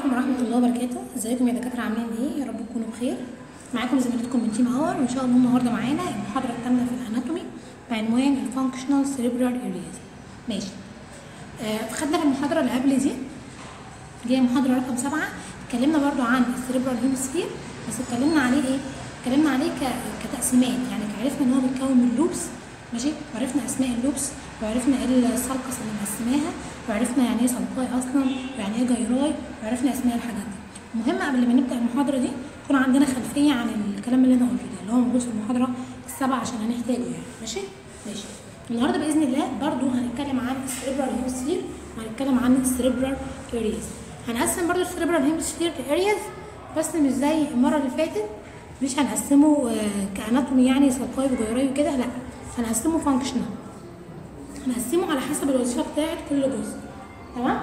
عليكم ورحمة الله وبركاته، ازيكم يا دكاترة عاملين ايه؟ يا رب تكونوا بخير. معاكم زميلتكم من تيم اور وان شاء الله النهارده معانا المحاضرة الثامنة في الاناتومي بعنوان الفانكشنال سيريبرال ارياز. ماشي. آه خدنا في المحاضرة اللي قبل دي اللي هي المحاضرة رقم سبعة اتكلمنا برضو عن السيريبرال هيمسفير بس اتكلمنا عليه ايه؟ اتكلمنا عليه ك- كتقسيمات يعني عرفنا ان هو بيتكون من لوبس ماشي وعرفنا اسماء اللوبس وعرفنا ايه السلقس اللي مقسماها وعرفنا يعني ايه سلقاي اصلا ويعني ايه جيراي وعرفنا اسماء الحاجات دي المهم قبل ما نبدا المحاضره دي يكون عندنا خلفيه عن الكلام اللي انا قلته ده اللي هو موجود في المحاضره السبعه عشان هنحتاجه يعني ماشي ماشي النهارده باذن الله برضو هنتكلم عن السريبرال هيمسفير وهنتكلم عن السريبرال ارياز هنقسم برضو السريبرال هيمسفير ارياز بس مش زي المره اللي فاتت مش هنقسمه آه، كاناتومي يعني سلقاي وجيراي وكده لا هنقسمه فانكشنال هنقسمه على حسب الوظيفه بتاعت كل جزء تمام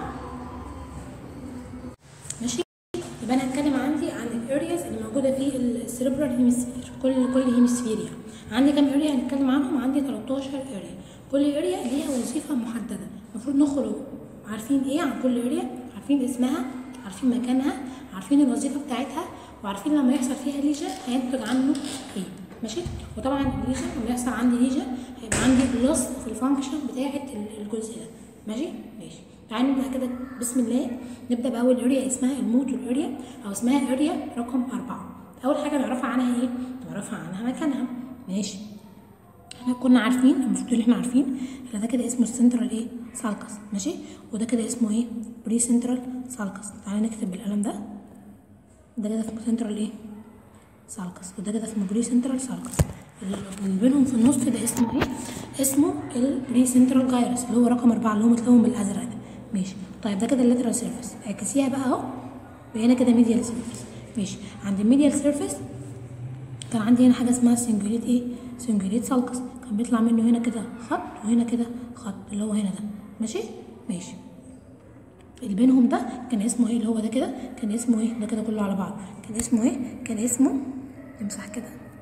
ماشي يبقى انا هتكلم عندي عن الارياز اللي موجوده في السيربرال هيمسفير كل كل هيمسفير يعني عندي كام اريا هنتكلم عنهم عندي 13 اريا كل اريا ليها وظيفه محدده المفروض نخرج عارفين ايه عن كل اريا عارفين اسمها عارفين مكانها عارفين الوظيفه بتاعتها وعارفين لما يحصل فيها ليجن هينتج عنه ايه ماشي وطبعا الليجن لما يحصل عندي ليجن هيبقى عندي لوس في الفانكشن بتاعه الجزء ده ماشي ماشي تعالوا نبدا كده بسم الله نبدا باول اريا اسمها الموتور اريا او اسمها اريا رقم أربعة اول حاجه نعرفها عنها ايه نعرفها عنها مكانها ماشي احنا كنا عارفين المفروض ان احنا عارفين ان ده كده اسمه السنترال ايه سالكس ماشي وده كده اسمه ايه بري سنترال سالكس تعالى نكتب بالقلم ده ده كده اسمه سنترال ايه سالكس وده كده اسمه بري سنترال سالكس اللي بينهم في النص ده اسمه ايه اسمه البري سنترال جايرس اللي هو رقم أربعة اللي هو متلون بالازرق ده ماشي طيب ده كده اللاترال سيرفيس اعكسيها بقى اهو بقينا كده ميديال سيرفيس ماشي عند الميديال سيرفيس كان عندي هنا حاجه اسمها سنجوليت ايه سنجوليت سالكس كان بيطلع منه هنا كده خط وهنا كده خط اللي هو هنا ده ماشي ماشي اللي بينهم ده كان اسمه ايه اللي هو ده كده كان اسمه ايه ده كده كله على بعض كان اسمه ايه كان اسمه نمسح كده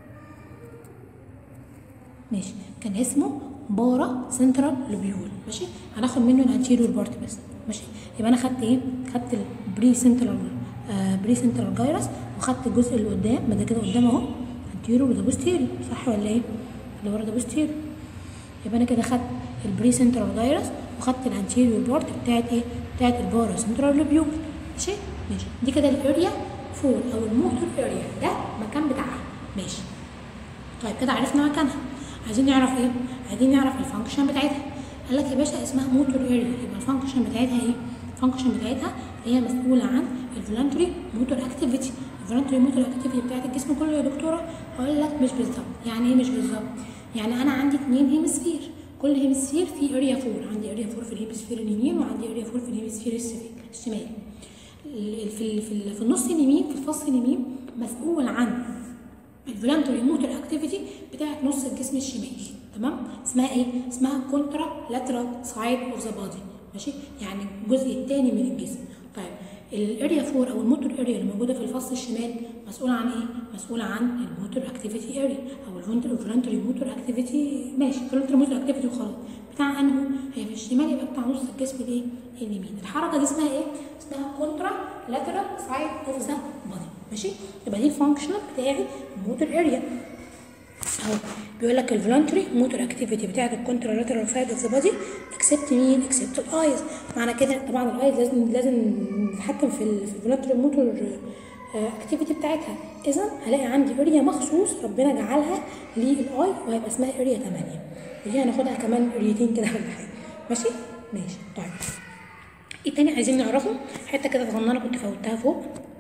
ماشي كان اسمه بارا سنترال لوبيول ماشي هناخد منه الانتيريور بارت بس ماشي يبقى انا خدت ايه خدت البري سنترال آه بري سنترال جايرس وخدت الجزء اللي قدام ما ده كده قدام اهو انتيريور وده بوستيريور صح ولا ايه اللي ورا ده بوستيريور يبقى انا كده خدت البري سنترال جايرس وخدت الانتيريور بارت بتاعت ايه بتاعت البارا سنترال لوبيول ماشي ماشي دي كده الاريا فور او الموتور اريا ده مكان بتاعها ماشي طيب كده عرفنا مكانها عايزين نعرف ايه عايزين نعرف الفانكشن بتاعتها قال لك يا باشا اسمها موتور اريا يبقى الفانكشن بتاعتها ايه الفانكشن بتاعتها هي مسؤوله عن الفولانتري موتور اكتيفيتي الفولانتري موتور اكتيفيتي بتاعت الجسم كله يا دكتوره اقول لك مش بالظبط يعني ايه مش بالظبط يعني انا عندي اثنين هيمسفير كل هيمسفير فيه اريا فور عندي اريا فور في الهيمسفير اليمين وعندي اريا فور في الهيمسفير الشمال ال- في ال- في ال- في النص اليمين في الفص اليمين مسؤول عن الفولانتري موتور اكتيفيتي بتاعت نص الجسم الشمالي تمام اسمها ايه اسمها كونترا لاترال سايد اوف ذا بادي ماشي يعني الجزء الثاني من الجسم طيب الاريا 4 او الموتور اريا اللي موجوده في الفص الشمال مسؤوله عن ايه مسؤوله عن الموتور اكتيفيتي اريا او الفولانتري موتور اكتيفيتي ماشي الفولانتري موتور اكتيفيتي وخلاص بتاع انه هي في الشمال يبقى بتاع نص الجسم الايه اليمين الحركه دي اسمها ايه اسمها كونترا لاترال سايد اوف ذا بادي ماشي يبقى دي الفانكشنال بتاعي الموتور اريا اهو بيقول لك الفولنتري موتور اكتيفيتي بتاعت الكونترالاترال سايد اوف ذا بادي اكسبت مين اكسبت الايز معنى كده طبعا الايز لازم لازم نتحكم في ال في الفولنتري موتور اكتيفيتي بتاعتها اذا هلاقي عندي اريا مخصوص ربنا جعلها للاي وهيبقى اسمها اريا 8 ودي هناخدها كمان اريتين كده ولا حاجه ماشي ماشي طيب ايه تاني عايزين نعرفه حته كده صغننه كنت فوتها فوق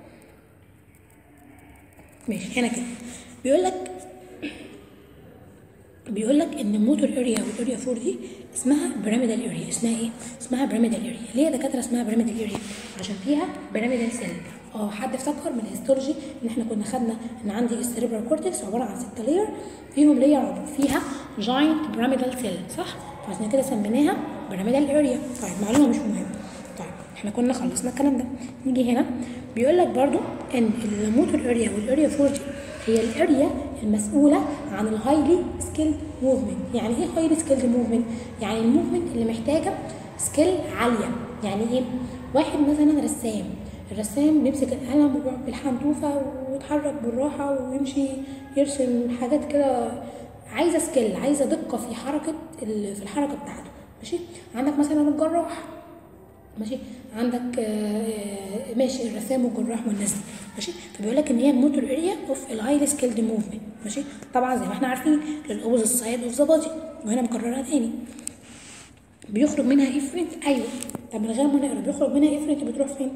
ماشي هنا كده بيقول لك بيقول لك ان الموتور اريا والاريا 4 دي اسمها بيراميدال اريا اسمها ايه اسمها بيراميدال اريا ليه يا دكاتره اسمها بيراميدال اريا عشان فيها بيراميدال سيل اه حد افتكر من الهيستولوجي ان احنا كنا خدنا ان عندي السيريبرال كورتكس عباره عن ستة لير فيهم لير فيها جاينت بيراميدال سيل صح فعشان كده سميناها بيراميدال اريا طيب معلومه مش مهمه طيب احنا كنا خلصنا الكلام ده نيجي هنا بيقول لك برضو ان الموتور اريا والاريا 4 دي هي الاريا المسؤوله عن الهايلي سكيلد موفمنت يعني ايه هايلي سكيلد موفمنت يعني الموفمنت اللي محتاجه سكيل عاليه يعني ايه واحد مثلا رسام الرسام بيمسك القلم ويقعد بالحنتوفه ويتحرك بالراحه ويمشي يرسم حاجات كده عايزه سكيل عايزه دقه في حركه ال- في الحركه بتاعته ماشي عندك مثلا الجراح ماشي عندك آه، ماشي الرسام والجراح والناس دي ماشي فبيقول لك ان هي الموتور اريا اوف الهايلي سكيلد موفمنت ماشي طبعا زي ما احنا عارفين للاوبوزيت سايد اوف ذا بادي وهنا مكررها تاني بيخرج منها افرنت ايوه طب من غير ما نقرا بيخرج منها افرنت بتروح فين؟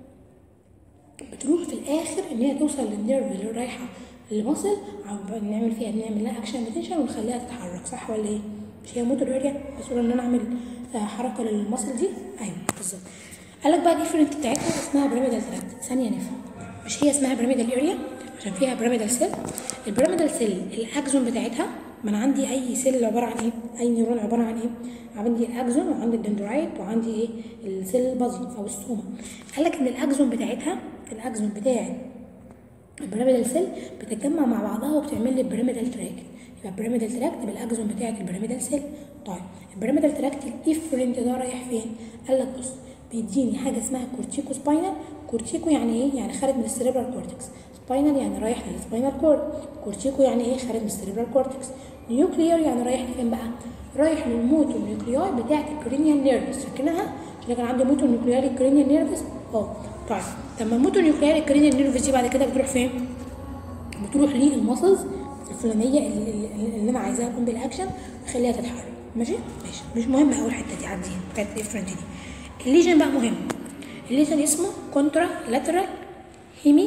بتروح في الاخر ان هي توصل للنيرف اللي رايحه للمصل عم نعمل فيها نعمل لها اكشن بوتنشال ونخليها تتحرك صح ولا ايه؟ مش هي موتور اريا مسؤوله ان انا اعمل آه، حركه للمصل دي؟ ايوه بالظبط قال لك بقى الافرنت بتاعتها اسمها بيراميدال تراكت ثانيه نفهم مش هي اسمها بيراميدال اريا عشان فيها بيراميدال سيل البيراميدال سيل الاكزون بتاعتها ما انا عندي اي سيل عباره عن ايه؟ اي نيرون عباره عن ايه؟ عندي الاكزون وعندي الدندرايت وعندي ايه؟ السيل البازي او السوما قال لك ان الاكزون بتاعتها الاكزون بتاعت البيراميدال سيل بتتجمع مع بعضها وبتعمل لي البيراميدال تراكت يبقى البيراميدال تراكت بالاكزون بتاعت البيراميدال سيل طيب البيراميدال تراكت الافرنت ده رايح فين؟ قال لك بص بيديني حاجه اسمها كورتيكو سباينال كورتيكو يعني ايه؟ يعني خارج من السيريبرال كورتكس سباينال يعني رايح للسباينال كورد كورتيكو يعني ايه؟ خارج من السيريبرال كورتكس نيوكليير يعني رايح لفين بقى؟ رايح للموتور نيوكلياي بتاعت الكرينيال نيرفس فاكرينها؟ عشان كان عندي موتور نيوكليار الكرينيال نيرفس اه طيب لما الموتور نيوكليار الكرينيال نيرفس دي بعد كده بتروح فين؟ بتروح للمسلز الفلانيه اللي, اللي اللي انا عايزاها تكون بالاكشن اخليها تتحرك ماشي ماشي مش مهم اول حته دي عديها بتاعت الافرنت دي الليجن بقى مهم الليجن اسمه كونترا لاترال هيمي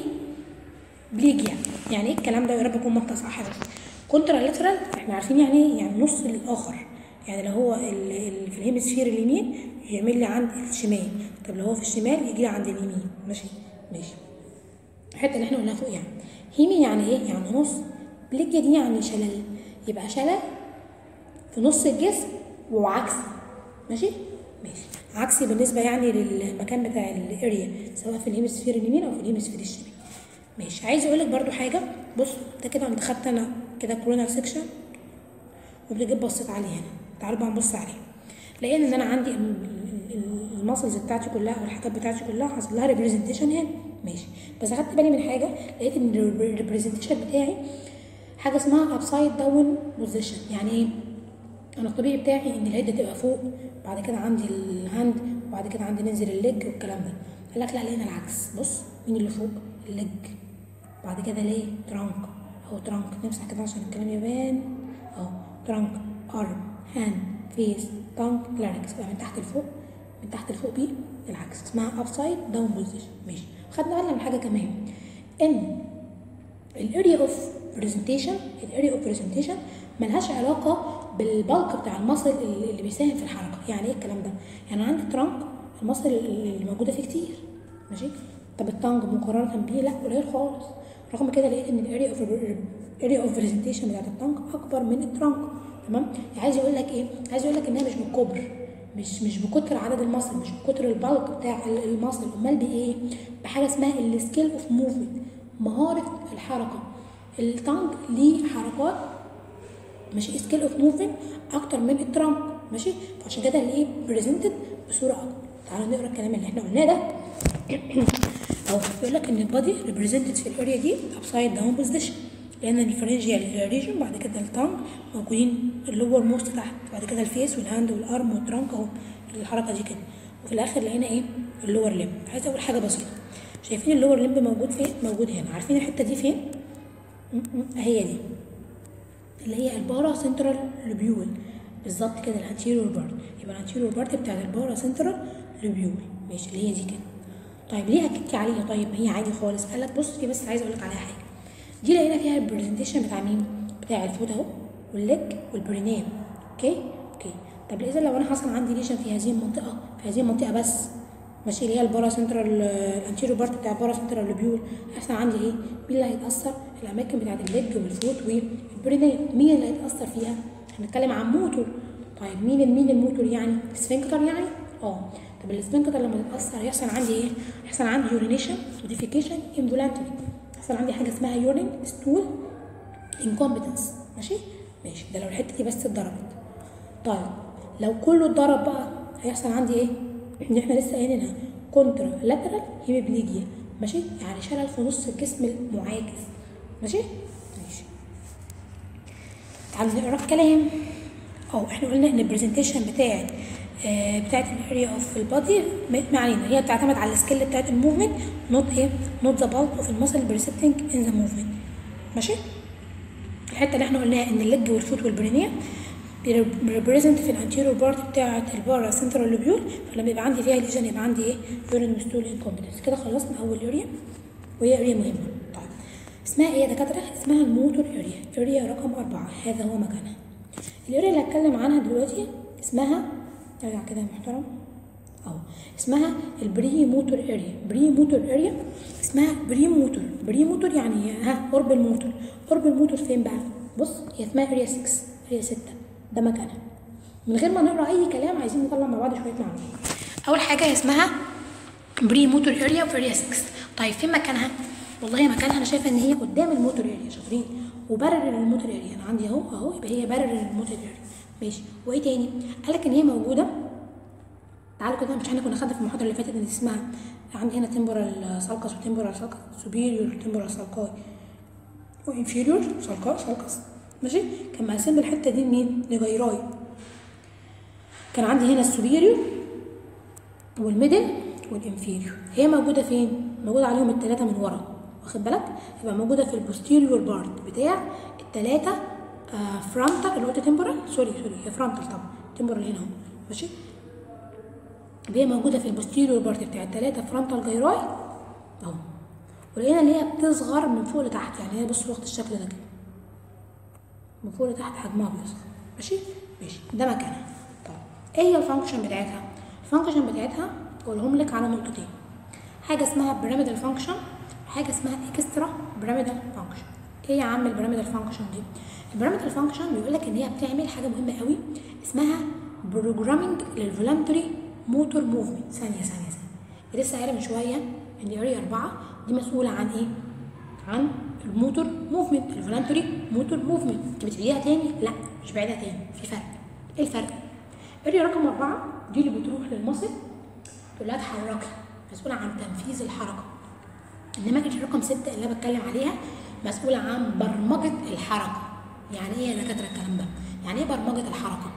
بليجيا يعني ايه الكلام ده يا رب اكون منطق صح بس كونترا لاترال احنا عارفين يعني ايه يعني نص الاخر يعني لو هو ال- ال- في الهيمسفير اليمين يعمل لي عند الشمال طب لو هو في الشمال يجي لي عند اليمين ماشي ماشي الحته اللي احنا قلناها فوق يعني هيمي يعني ايه يعني نص بليجيا دي يعني شلل يبقى شلل في نص الجسم وعكسي ماشي ماشي عكسي بالنسبه يعني للمكان بتاع الاريا سواء في الهيمسفير اليمين او في الهيمسفير الشمال ماشي عايز اقول لك برضو حاجه بص ده كده انت خدت انا كده كورونال سيكشن وبتجيب بصيت عليه هنا تعالوا بقى نبص عليه لقينا ان انا عندي الماسلز بتاعتي كلها او الحاجات بتاعتي كلها حصل لها ريبريزنتيشن هنا ماشي بس اخدت بالي من حاجه لقيت ان الريبريزنتيشن بتاعي حاجه اسمها ابسايد داون بوزيشن يعني ايه انا الطبيعي بتاعي ان الهيد تبقى فوق بعد كده عندي الهاند وبعد كده عندي ننزل الليج والكلام ده قال لك لا لقينا العكس بص مين اللي فوق الليج بعد كده ليه ترانك اهو ترانك نمسح كده عشان الكلام يبان اهو ترانك ارم هاند فيس تانك لاركس بقى من تحت لفوق من تحت لفوق بيه العكس اسمها ابسايد داون بوزيشن ماشي خدنا بالنا من حاجه كمان ان الاريا اوف برزنتيشن الاريا اوف برزنتيشن ملهاش علاقه بالبلك بتاع المصل اللي اللي بيساهم في الحركه يعني ايه الكلام ده يعني عندي ترانك المصل اللي موجوده فيه كتير ماشي طب التانج مقارنه بيه لا قليل خالص رغم كده لقيت ان الاريا اوف اريا اوف برزنتيشن بتاعت التانج اكبر من الترانك تمام عايز يقول لك ايه عايز يقول لك انها مش بالكبر مش مش بكتر عدد المصل مش بكتر البلك بتاع المصل امال بايه بحاجه اسمها السكيل اوف موفمنت مهاره الحركه التانج ليه حركات ماشي سكيل اوف موفمنت اكتر من الترامب ماشي فعشان كده الايه بريزنتد بصوره اكتر تعالوا نقرا الكلام اللي احنا قلناه ده اهو بيقول لك ان البادي ريبريزنتد في الاريا دي ابسايد داون بوزيشن لان الفرنجيال ريجن بعد كده التانج موجودين اللور موست تحت بعد كده الفيس والهاند والارم والترانك اهو الحركه دي كده وفي الاخر لقينا ايه اللور ليمب عايز اقول حاجه بسيطه شايفين اللور ليمب موجود فين موجود هنا عارفين الحته دي فين م- م- هي دي اللي هي البارا سنترال لوبيول بالظبط كده الانتيريور بارت يبقى الانتيريور بارت بتاعت البارا سنترال لوبيول ماشي اللي هي دي كده طيب ليه هتكي عليها طيب ما هي عادي خالص قال لك بص دي بس عايز اقول لك عليها حاجه دي لقينا فيها البرزنتيشن بتاع مين بتاع الفوت اهو والليج والبرينام اوكي اوكي طب اذا لو انا حصل عندي ليشن في هذه المنطقه في هذه المنطقه بس ماشي اللي هي البارا سنترال الانتيريور بارت بتاع البارا سنترال لوبيول هيحصل عندي ايه مين اللي هيتاثر الاماكن بتاعت الليج والفوت والبرينام مين اللي هيتاثر فيها هنتكلم عن موتور طيب مين مين الموتور يعني السفنكتر يعني اه طب السفنكتر لما تتاثر هيحصل عندي ايه هيحصل عندي يورينيشن وديفيكيشن انفولانتري هيحصل عندي حاجه اسمها يورين ستول انكومبتنس ماشي ماشي ده لو الحته دي بس اتضربت طيب لو كله اتضرب بقى هيحصل عندي ايه اللي احنا لسه قايلينها كونترا لاترال هيميبليجيا ماشي يعني شلل في نص الجسم المعاكس ماشي ماشي تعالوا نقرا الكلام اه احنا قلنا ان البرزنتيشن بتاعت آه بتاعت الاريا اوف البادي ما علينا هي بتعتمد على السكيل بتاعت الموفمنت نوت ايه نوت ذا بالك اوف المسل بريسبتنج ان ذا موفمنت ماشي الحته اللي احنا قلناها ان الليج والفوت والبرينيا ريبريزنت في الانتيريور بارت بتاعه البارا سنترال لوبيول فلما يبقى عندي فيها ليجن يبقى عندي ايه يورين ستول انكومبتنس كده خلصنا اول اريا وهي اريا مهمه طيب اسمها ايه يا دكاتره اسمها الموتور اريا اريا رقم أربعة هذا هو مكانها الاريا اللي هتكلم عنها دلوقتي اسمها ارجع كده يا محترم اهو اسمها البري موتور اريا بري موتور اريا اسمها بري موتور بري موتور يعني ها قرب الموتور قرب الموتور فين بقى بص هي اسمها اريا 6 اريا 6 ده مكانها من غير ما نقرا اي كلام عايزين نطلع مع بعض شويه معلومات اول حاجه هي اسمها بري موتور اريا في اريا 6 طيب فين مكانها والله مكانها انا شايفه ان هي قدام الموتور اريا شاطرين وبرر الموتور اريا انا عندي اهو اهو يبقى هي برر الموتور اريا ماشي وايه تاني قال لك ان هي موجوده تعالوا كده مش احنا كنا خدنا في المحاضره اللي فاتت ان اسمها عندي هنا تمبورال سالكس وتمبورال سالكس سوبيريور تمبورال سالكاي وانفيريور سالكاي سالكس ماشي كان مقسم الحته دي لمين لجيراي كان عندي هنا السوبيريور والميدل والانفيريور هي موجوده فين موجوده عليهم الثلاثه من ورا واخد بالك يبقى موجوده في البوستيريور بارت بتاع الثلاثه آه فرونتال اللي هو تمبورال سوري سوري هي فرونتال طبعا تمبورال هنا اهو ماشي هي موجوده في البوستيريور بارت بتاع الثلاثه فرونتال جيراي اهو ولقينا ان هي بتصغر من فوق لتحت يعني هي بصوا واخد الشكل ده كده من فوق لتحت حجمها بيصغر ماشي ماشي ده مكانها طيب ايه هي الفانكشن بتاعتها الفانكشن بتاعتها اقولهم لك على نقطتين حاجه اسمها بيراميدال فانكشن حاجه اسمها اكسترا بيراميدال فانكشن ايه يا عم البيراميدال فانكشن دي البيراميدال فانكشن بيقول لك ان هي بتعمل حاجه مهمه قوي اسمها بروجرامينج للفولنتري موتور موفمنت ثانيه ثانيه ثانيه لسه قايله من شويه ان اريا 4 دي مسؤوله عن ايه عن الموتور موفمنت الفولنتري موتور موفمنت انت بتعيدها تاني لا مش بعيدها تاني في فرق ايه الفرق اريا رقم أربعة دي اللي بتروح للمصل تقول لها اتحركي مسؤولة عن تنفيذ الحركة انما اريا رقم ستة اللي انا بتكلم عليها مسؤولة عن برمجة الحركة يعني ايه يا دكاترة الكلام ده يعني ايه برمجة الحركة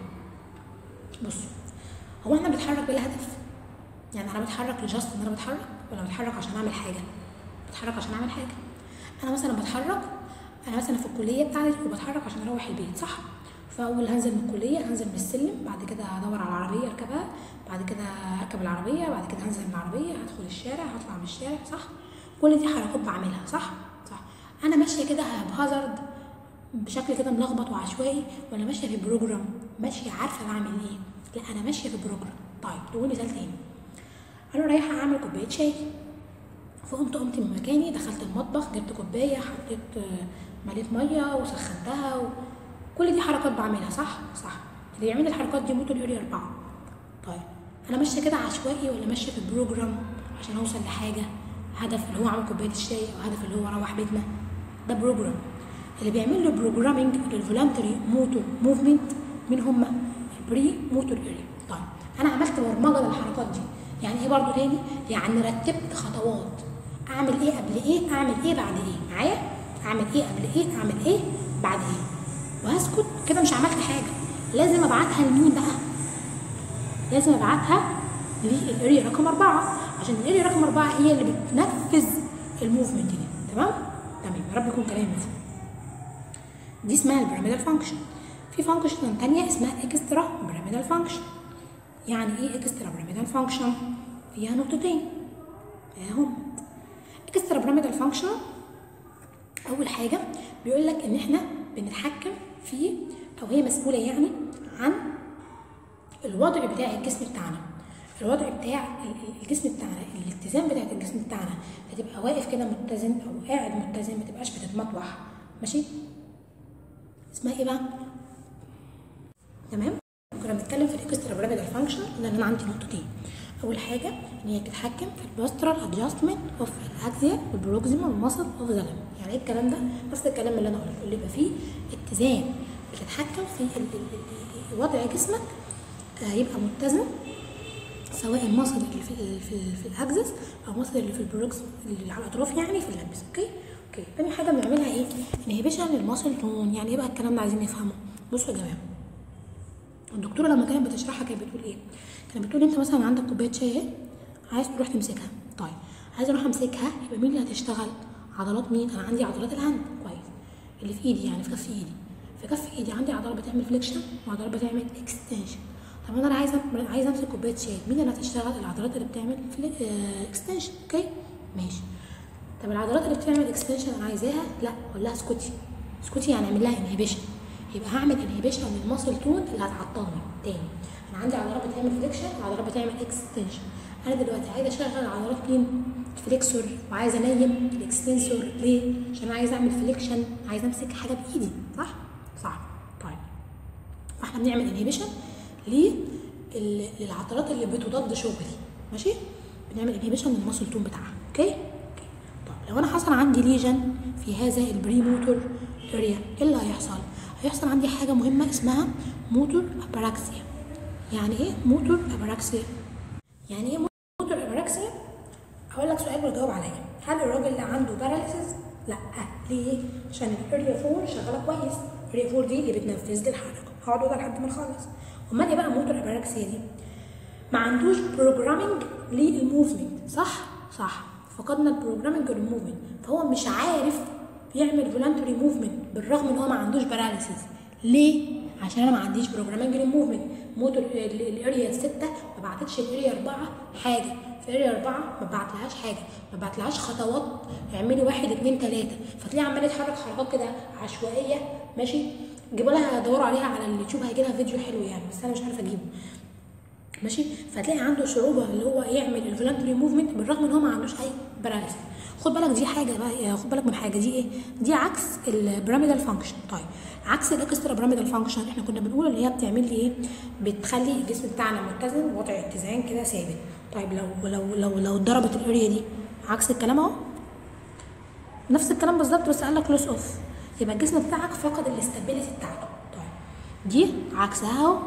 بصوا هو احنا بنتحرك بلا هدف يعني انا بتحرك لجاست ان انا بتحرك ولا بتحرك عشان اعمل حاجة بتحرك عشان اعمل حاجة انا مثلا بتحرك انا مثلا في الكليه بتاعتي وبتحرك عشان اروح البيت صح فاول هنزل من الكليه هنزل من السلم بعد كده هدور على العربيه اركبها بعد كده اركب العربيه بعد كده هنزل من العربيه هدخل الشارع هطلع من الشارع صح كل دي حركات بعملها صح صح انا ماشيه كده بهازارد بشكل كده ملخبط وعشوائي ولا ماشيه في بروجرام ماشيه عارفه بعمل ايه لا انا ماشيه في بروجرام طيب تقول مثال تاني انا رايحه اعمل كوبايه شاي فقمت قمت من مكاني دخلت المطبخ جبت كوبايه حطيت مليت ميه وسخنتها و... كل دي حركات بعملها صح صح اللي يعمل الحركات دي موتور اريا أربعة طيب انا ماشيه كده عشوائي ولا ماشيه في بروجرام عشان اوصل لحاجه هدف اللي هو عمل كوبايه الشاي او هدف اللي هو روح بيتنا ده بروجرام اللي بيعمل له بروجرامينج للفولنتري موتور موفمنت مين هم البري موتور اريا طيب انا عملت برمجه للحركات دي يعني ايه برضو تاني يعني رتبت خطوات اعمل ايه قبل ايه اعمل ايه بعد ايه معايا اعمل ايه قبل ايه اعمل ايه بعد ايه وهسكت كده مش عملت حاجه لازم ابعتها لمين بقى لازم ابعتها للاريا رقم أربعة عشان الاريا رقم أربعة هي اللي بتنفذ الموفمنت دي تمام تمام يا رب يكون كلامي مفهوم دي اسمها البيراميدال فانكشن في فانكشن تانية اسمها اكسترا بيراميدال فانكشن يعني ايه اكسترا بيراميدال فانكشن فيها نقطتين اهم اكسترا بيراميدال فانكشن اول حاجه بيقول لك ان احنا بنتحكم في او هي مسؤوله يعني عن الوضع بتاع الجسم بتاعنا الوضع بتاع الجسم بتاعنا الاتزان بتاع الجسم بتاعنا فتبقى واقف كده متزن او قاعد متزن ما تبقاش بتتمطوح ماشي اسمها ايه بقى تمام كنا بنتكلم في الاكسترا بيراميدال فانكشن ان انا عندي نقطتين اول حاجه ان هي بتتحكم في البوسترال ادجستمنت اوف الاكزيا والبروكسيمال ماسل اوف ذا يعني ايه الكلام ده نفس الكلام اللي انا قلته اللي يبقى فيه اتزان بتتحكم في ال- ال- ال- وضع جسمك آه، يبقى متزن سواء المصل اللي في ال في, ال في الاكسس او المصل اللي في البروكس اللي على الاطراف يعني في اللمس اوكي اوكي تاني حاجه بنعملها ايه انهبيشن للمصل تون يعني ايه بقى الكلام ده عايزين نفهمه بصوا يا جماعه الدكتوره لما كانت بتشرحها كانت بتقول ايه كانت بتقول انت مثلا عندك كوبايه شاي اهي عايز تروح تمسكها طيب عايز اروح امسكها يبقى مين اللي هتشتغل عضلات مين انا عندي عضلات الهاند كويس اللي في ايدي يعني في كف ايدي في كف ايدي عندي عضله بتعمل فليكشن وعضله بتعمل اكستنشن طب انا عايزه عايزه امسك كوبايه شاي مين اللي هتشتغل العضلات اللي بتعمل اكستنشن اوكي ماشي طب العضلات اللي بتعمل اكستنشن انا عايزاها لا اقول لها اسكتي اسكتي يعني اعمل لها انهبيشن يبقى هعمل انهبيشن للماسل تون اللي هتعطلني تاني انا عندي عضلات بتعمل فليكشن وعضلات بتعمل اكستنشن انا دلوقتي عايزه اشغل عضلات مين الفليكسور وعايزه انيم الاكستنسور ليه عشان انا عايزه اعمل فليكشن عايزه امسك حاجه بايدي صح صح طيب فاحنا بنعمل انهبيشن للعضلات اللي بتضاد شغلي ماشي بنعمل انهبيشن للماسل تون بتاعها اوكي اوكي طب لو انا حصل عندي ليجن في هذا البري موتور اريا ايه اللي هيحصل هيحصل عندي حاجه مهمه اسمها موتور ابراكسيا يعني ايه موتور ابراكسيا يعني ايه موتور ابراكسيا هقول لك سؤال وتجاوب عليا هل الراجل اللي عنده باراليسيس لا ليه عشان الاريا 4 شغاله كويس الاريا 4 دي اللي بتنفذ لي الحركه هقعد اقولها لحد ما نخلص امال ايه بقى موتور ابراكسيا دي ما عندوش بروجرامنج للموفمنت صح صح فقدنا البروجرامنج للموفمنت فهو مش عارف يعمل فولانتري موفمنت بالرغم ان هو ما عندوش باراليسيس ليه عشان انا ما عنديش بروجرامنج للموفمنت موتور الاريا 6 ما بعتتش الاريا 4 حاجه في اريا 4 ما بعتلهاش حاجه ما بعتلهاش خطوات اعملي واحد اتنين تلاته فتلاقيه عمال يتحرك حركات كده عشوائيه ماشي جيبوا لها دوروا عليها على اليوتيوب هيجي لها فيديو حلو يعني بس انا مش عارفه اجيبه ماشي فتلاقي عنده صعوبه اللي هو يعمل الفولانتري موفمنت بالرغم ان هو ما عندوش اي باراليسيس خد بالك دي حاجه بقى خد بالك من حاجه دي ايه دي عكس البيراميدال فانكشن طيب عكس الاكسترا بيراميدال فانكشن احنا كنا بنقول اللي هي بتعمل لي ايه بتخلي الجسم بتاعنا متزن وضع اتزان كده ثابت طيب لو لو لو لو اتضربت الاريا دي عكس الكلام اهو نفس الكلام بالظبط بس قال لك لوس اوف يبقى الجسم بتاعك فقد الاستابيليتي بتاعته طيب دي عكسها اهو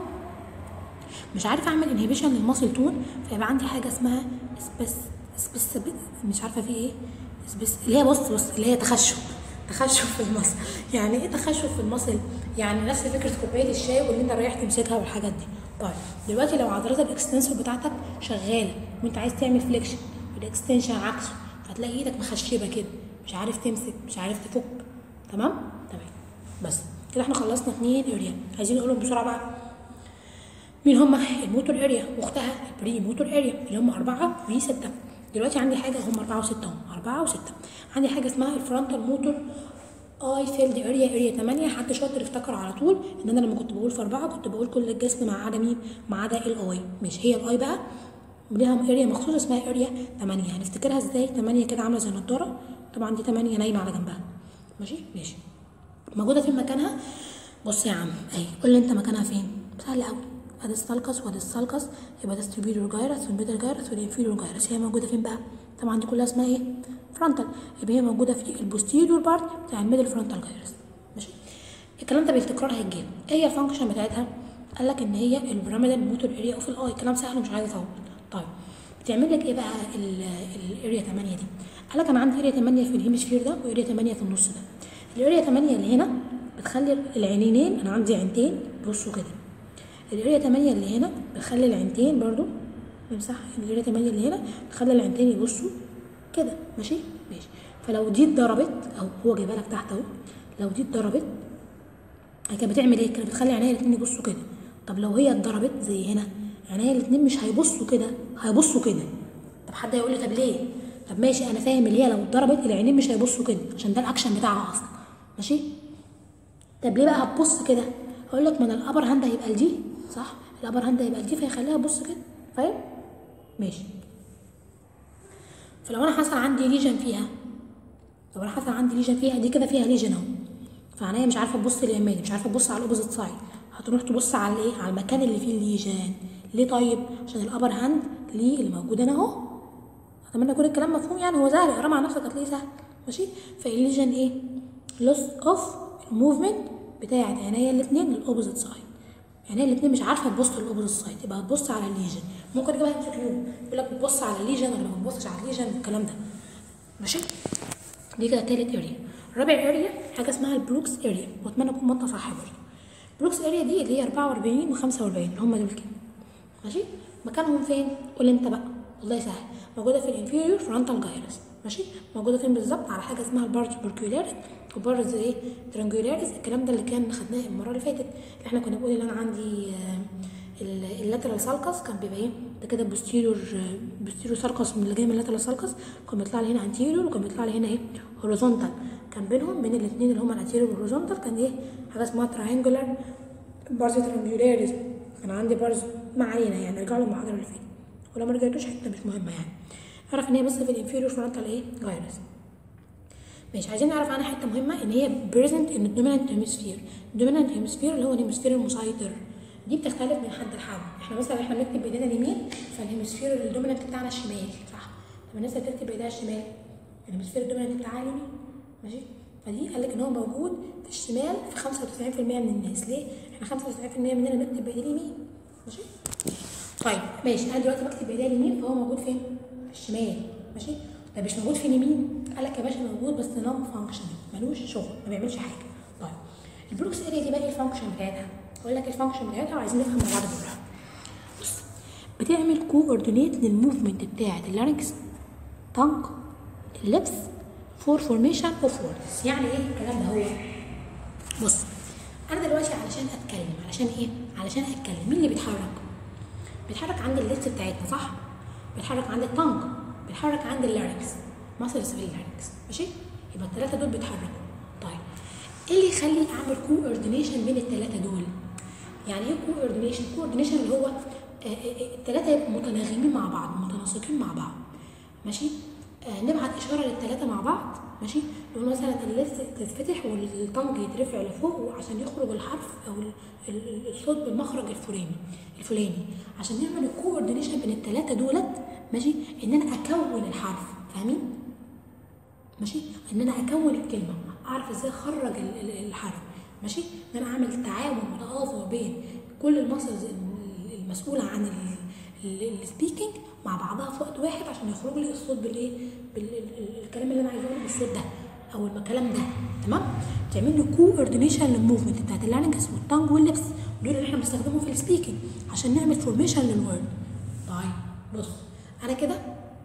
مش عارف اعمل انهبيشن للماسل تون فيبقى عندي حاجه اسمها سبيس سبيس مش عارفه في ايه سبيس اللي هي بص بص اللي هي تخشب تخشب في المصل يعني ايه تخشب في المصل يعني نفس فكره كوبايه الشاي واللي انت رايح تمسكها والحاجات دي طيب دلوقتي لو عضلات الاكستنسور بتاعتك شغاله وانت عايز تعمل فليكشن والاكستنشن عكسه فتلاقي ايدك مخشبه كده مش عارف تمسك مش عارف تفك تمام تمام بس كده احنا خلصنا اتنين اريا عايزين نقولهم بسرعه بقى مين هما الموتور اريا واختها البري موتور اريا اللي هم أربعة وستة دلوقتي عندي حاجة هم أربعة وستة هم أربعة وستة عندي حاجة اسمها الفرونتال موتور اي فيلد اريا اريا 8 حد شاطر افتكر على طول ان انا لما كنت بقول في أربعة كنت بقول كل الجسم ما عدا مين ما عدا الاي مش هي الاي بقى ليها اريا مخصوص اسمها اريا 8 هنفتكرها ازاي 8 كده عامله زي النضاره طبعا دي 8 نايمه على جنبها ماشي ماشي موجوده فين مكانها بص يا عم اهي قول لي انت مكانها فين سهل قوي ادي السالكس وادي السالكس يبقى ده ستروبيدور جايرس والبيتر جايرس والانفيريور جايرس هي موجوده فين بقى طبعا دي كلها اسمها ايه فرونتال يبقى هي موجوده في البوستيريور بارت بتاع الميدل فرونتال جايرس ماشي الكلام ده بالتكرار هيتجاب ايه هي الفانكشن بتاعتها قال لك ان هي البيراميدال موتور اريا اوف الاي كلام سهل ومش عايز اطول طيب بتعمل لك ايه بقى الاريا 8 دي قال لك انا عندي اريا 8 في الهيمسفير ده واريا 8 في النص ده الاريا 8 اللي هنا بتخلي العينين انا عندي عينتين بصوا كده الاريا 8 اللي هنا بتخلي العينتين برضو نمسح الاريا 8 اللي هنا بتخلي العينتين يبصوا كده ماشي ماشي فلو دي اتضربت او هو جايبها لك تحت اهو لو دي اتضربت هي كانت بتعمل ايه كانت بتخلي عينيها الاتنين يبصوا كده طب لو هي اتضربت زي هنا عينيها الاتنين مش هيبصوا كده هيبصوا كده طب حد هيقول لي طب ليه طب ماشي انا فاهم اللي هي لو اتضربت العينين مش هيبصوا كده عشان ده الاكشن بتاعها اصلا ماشي طب ليه بقى هتبص كده هقول لك من الابر هاند هيبقى لدي صح الابر هاند هيبقى لدي فيخليها تبص كده فاهم ماشي فلو انا حصل عندي ليجن فيها لو انا حصل عندي ليجن فيها دي كده فيها ليجن اهو فعينيا مش عارفه تبص لليمين مش عارفه تبص على الاوبوزيت سايد هتروح تبص على ايه على المكان اللي فيه الليجن ليه طيب عشان الابر هاند ليه اللي موجود هنا اهو اتمنى يكون الكلام مفهوم يعني هو سهل اقرا مع نفسك هتلاقيه سهل ماشي فالليجن ايه لوس اوف الموفمنت بتاعت عينيا الاثنين للاوبوزيت سايد يعني هي الاثنين مش عارفه تبص للاوبوزيت سايد يبقى هتبص على الليجن ممكن تجيبها ام كيو يقول لك بتبص على الليجن ولا ما بتبصش على الليجن والكلام ده ماشي دي كده تالت اريا رابع اريا حاجه اسمها البروكس اريا واتمنى اكون منطقه صح برضه البروكس اريا دي اللي هي 44 و45 هم دول كده ماشي مكانهم فين قول انت بقى والله سهل موجوده في الانفيريور فرونتال جايرس ماشي موجوده فين بالظبط على حاجه اسمها البارج بوركيولاريس وبارز ايه ترانجولاريس الكلام ده اللي كان خدناه المره اللي فاتت اللي احنا كنا بنقول ان انا عندي اللاترال سالكس كان بيبقى ايه ده كده بوستيريور بوستيريور سالكس من اللي جاي من اللاترال سالكس كان بيطلع لي هنا انتيريور وكان بيطلع لي هنا ايه هوريزونتال كان بينهم بين الاثنين اللي هما الانتيريور والهوريزونتال كان ايه حاجه اسمها تراينجولار بارز ترانجولاريس كان عندي بارز ما علينا يعني ارجعوا للمحاضره اللي فاتت ولو ما رجعتوش حته مش مهمه يعني اعرف ان هي بس في الانفيريور فرونتال ايه جايرس ماشي عايزين نعرف عنها حته مهمه ان هي بريزنت ان الدومينانت هيمسفير الدومينانت هيمسفير اللي هو الهيمسفير المسيطر دي بتختلف من حد لحد احنا مثلا احنا بنكتب بايدينا اليمين فالهيمسفير الدومينانت بتاعنا الشمال صح طب الناس اللي بتكتب بايديها الشمال الهيمسفير الدومينانت بتاعها اليمين ماشي فدي قال لك ان هو موجود في الشمال في 95% من الناس ليه؟ احنا 95% مننا بنكتب بايدينا اليمين ماشي طيب ماشي انا دلوقتي بكتب بايديا اليمين فهو موجود فين؟ في الشمال ماشي طب مش موجود في اليمين قال لك يا باشا موجود بس نون فانكشن ملوش شغل ما بيعملش حاجه طيب البروكس اريا دي بقى ايه الفانكشن بتاعتها؟ اقول لك الفانكشن بتاعتها وعايزين نفهم مع بعض كلها بص بتعمل كوردينيت للموفمنت بتاعت اللارنكس تانك اللبس فور فورميشن اوف ووردز يعني ايه الكلام ده هو بص انا دلوقتي علشان اتكلم علشان ايه علشان اتكلم مين اللي بيتحرك بيتحرك عند اللبس بتاعتنا صح بيتحرك عند التانك بيتحرك عند اللارنكس مصر في اللارنكس ماشي يبقى الثلاثه دول بيتحركوا طيب ايه اللي يخلي اعمل كوردينيشن بين الثلاثه دول يعني ايه كوردينيشن كوردينيشن اللي هو الثلاثه يبقوا متناغمين مع بعض متناسقين مع بعض ماشي آه نبعت اشاره للثلاثه مع بعض ماشي نقول مثلا اللبس تتفتح والطنج يترفع لفوق عشان يخرج الحرف او الصوت بالمخرج الفلاني الفلاني عشان نعمل الكوردينيشن بين الثلاثه دولت ماشي ان انا اكون الحرف فاهمين ماشي ان انا اكون الكلمه اعرف ازاي اخرج الحرف ماشي ان انا اعمل تعاون وتآزر بين كل المسلز المسؤوله عن السبيكنج مع بعضها في وقت واحد عشان يخرج لي الصوت بالايه بالكلام اللي انا عايزه اقوله بالصوت ده او الكلام ده تمام تعمل لي كوردينيشن للموفمنت بتاعت اللارنكس والتانج واللبس دول اللي احنا بنستخدمهم في السبيكنج عشان نعمل فورميشن للورد طيب بص انا كده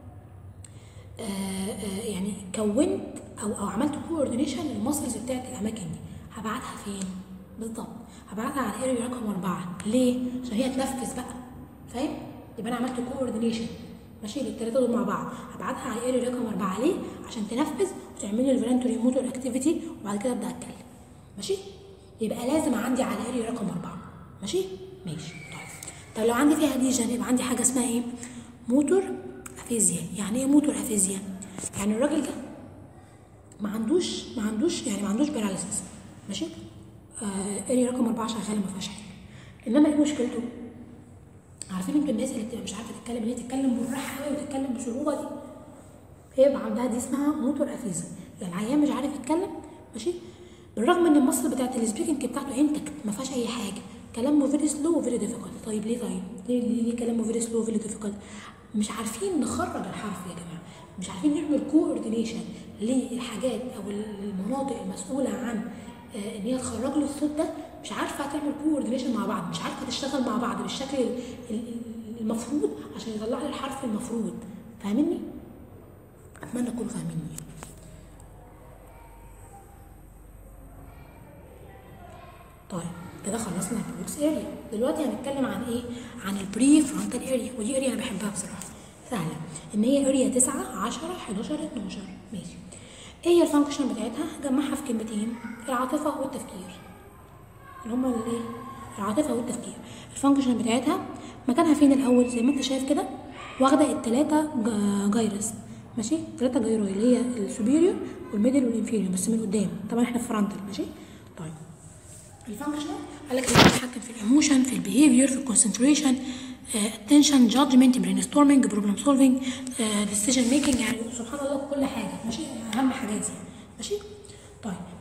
آه آه يعني كونت او او عملت كوردينيشن للمسلز بتاعت الاماكن دي هبعتها فين بالظبط هبعتها على الاريا رقم أربعة ليه عشان هي تنفذ بقى فاهم يبقى انا عملت كوردينيشن ماشي للثلاثه دول مع بعض هبعتها على الاريا رقم أربعة ليه عشان تنفذ وتعمل لي الفولنتري موتور اكتيفيتي وبعد كده ابدا اتكلم ماشي يبقى لازم عندي على الاريا رقم أربعة ماشي ماشي طيب طب لو عندي فيها ديجن يبقى عندي حاجه اسمها ايه موتور افيزيا يعني ايه موتور افيزيا يعني الراجل ده ما عندوش ما عندوش يعني ما عندوش باراليسيس ماشي آه اريا رقم أربعة شغاله ما فيهاش حاجه انما ايه مشكلته عارفين انتوا الناس اللي بتبقى مش عارفه تتكلم اللي هي تتكلم بالراحه قوي وتتكلم بصعوبه دي هي يبقى عندها دي اسمها موتور افيزا يعني العيان مش عارف يتكلم ماشي بالرغم ان المصل بتاعت السبيكنج بتاعته انتكت ما فيهاش اي حاجه كلامه فيري سلو وفيري ديفيكولت طيب ليه طيب ليه ليه, ليه كلامه فيري سلو وفيري ديفيكولت مش عارفين نخرج الحرف يا جماعه مش عارفين نعمل كوردينيشن للحاجات او المناطق المسؤوله عن ان هي تخرج له الصوت ده مش عارفه تعمل كوردينيشن مع بعض مش عارفه تشتغل مع بعض بالشكل المفروض عشان يطلع لي الحرف المفروض فاهمني اتمنى تكونوا فاهميني طيب كده خلصنا البروكس اريا دلوقتي هنتكلم عن ايه عن البري فرونتال اريا ودي اريا انا بحبها بصراحه سهله ان هي اريا 9 10 11 12 ماشي ايه هي الفانكشن بتاعتها جمعها في كلمتين العاطفه والتفكير اللي هما الايه العاطفه والتفكير الفانكشن بتاعتها مكانها فين الاول زي ما انت شايف كده واخده الثلاثه جايرس ماشي الثلاثه جايروي اللي هي السوبيريور والميدل والانفيريور بس من قدام طبعا احنا في فرونتال ماشي طيب الفانكشن قال لك بتتحكم في الايموشن في البيهيفير في الكونسنتريشن اتنشن جادجمنت برين ستورمنج بروبلم سولفنج ديسيجن ميكنج يعني سبحان الله في كل حاجه ماشي اهم حاجات يعني ماشي طيب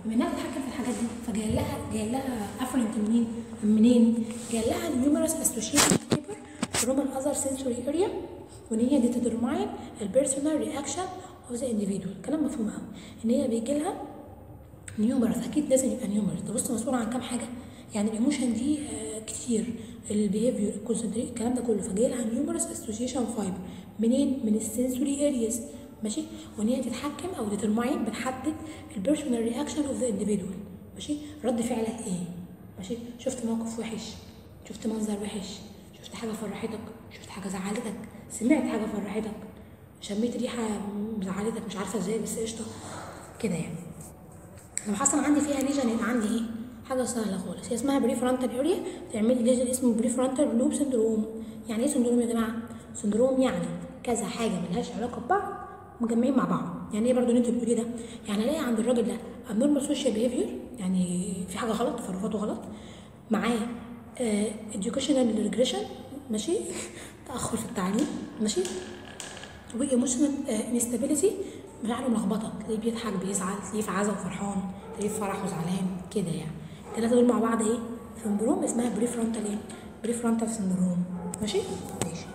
بما انها بتتحكم في الحاجات دي فجاي لها جاي لها افرنت منين منين جاي لها numerous associated paper from another sensory area وان هي دي determine البيرسونال رياكشن اوف ذا individual كلام مفهوم قوي ان هي بيجي لها نيومرس اكيد لازم يبقى نيومرس ده بص مسؤول عن كام حاجه يعني الايموشن دي آه كتير البيهيفير الكونسنتريت الكلام ده كله فجاي لها نيومرس اسوشيشن فايبر منين من السنسوري ارياز ماشي وان هي تتحكم او ديترماين بتحدد البيرسونال رياكشن اوف ذا انديفيدوال ماشي رد فعلك ايه ماشي شفت موقف وحش شفت منظر وحش شفت حاجه فرحتك شفت حاجه زعلتك سمعت حاجه فرحتك شميت ريحه زعلتك مش عارفه ازاي بس قشطه كده يعني لو حصل عندي فيها ليجن يبقى عندي ايه حاجه سهله خالص هي اسمها بري فرونتال اريا تعمل لي ليجن اسمه بري فرونتال لوب سندروم يعني ايه سندروم يا جماعه سندروم يعني كذا حاجه ملهاش علاقه ببعض مجمعين مع بعض يعني ايه برضو اللي انت بتقولي ده يعني الاقي عند الراجل ده abnormal social behavior يعني في حاجه غلط تصرفاته غلط معاه educational regression ماشي تاخر في التعليم ماشي وايموشنال انستابيليتي مشاعره ملخبطه تلاقيه بيضحك بيزعل تلاقيه في عزا وفرحان تلاقيه في فرح وزعلان كده يعني الثلاثه دول مع بعض ايه سندروم اسمها بري فرونتال ايه بري فرونتال سندروم ماشي ماشي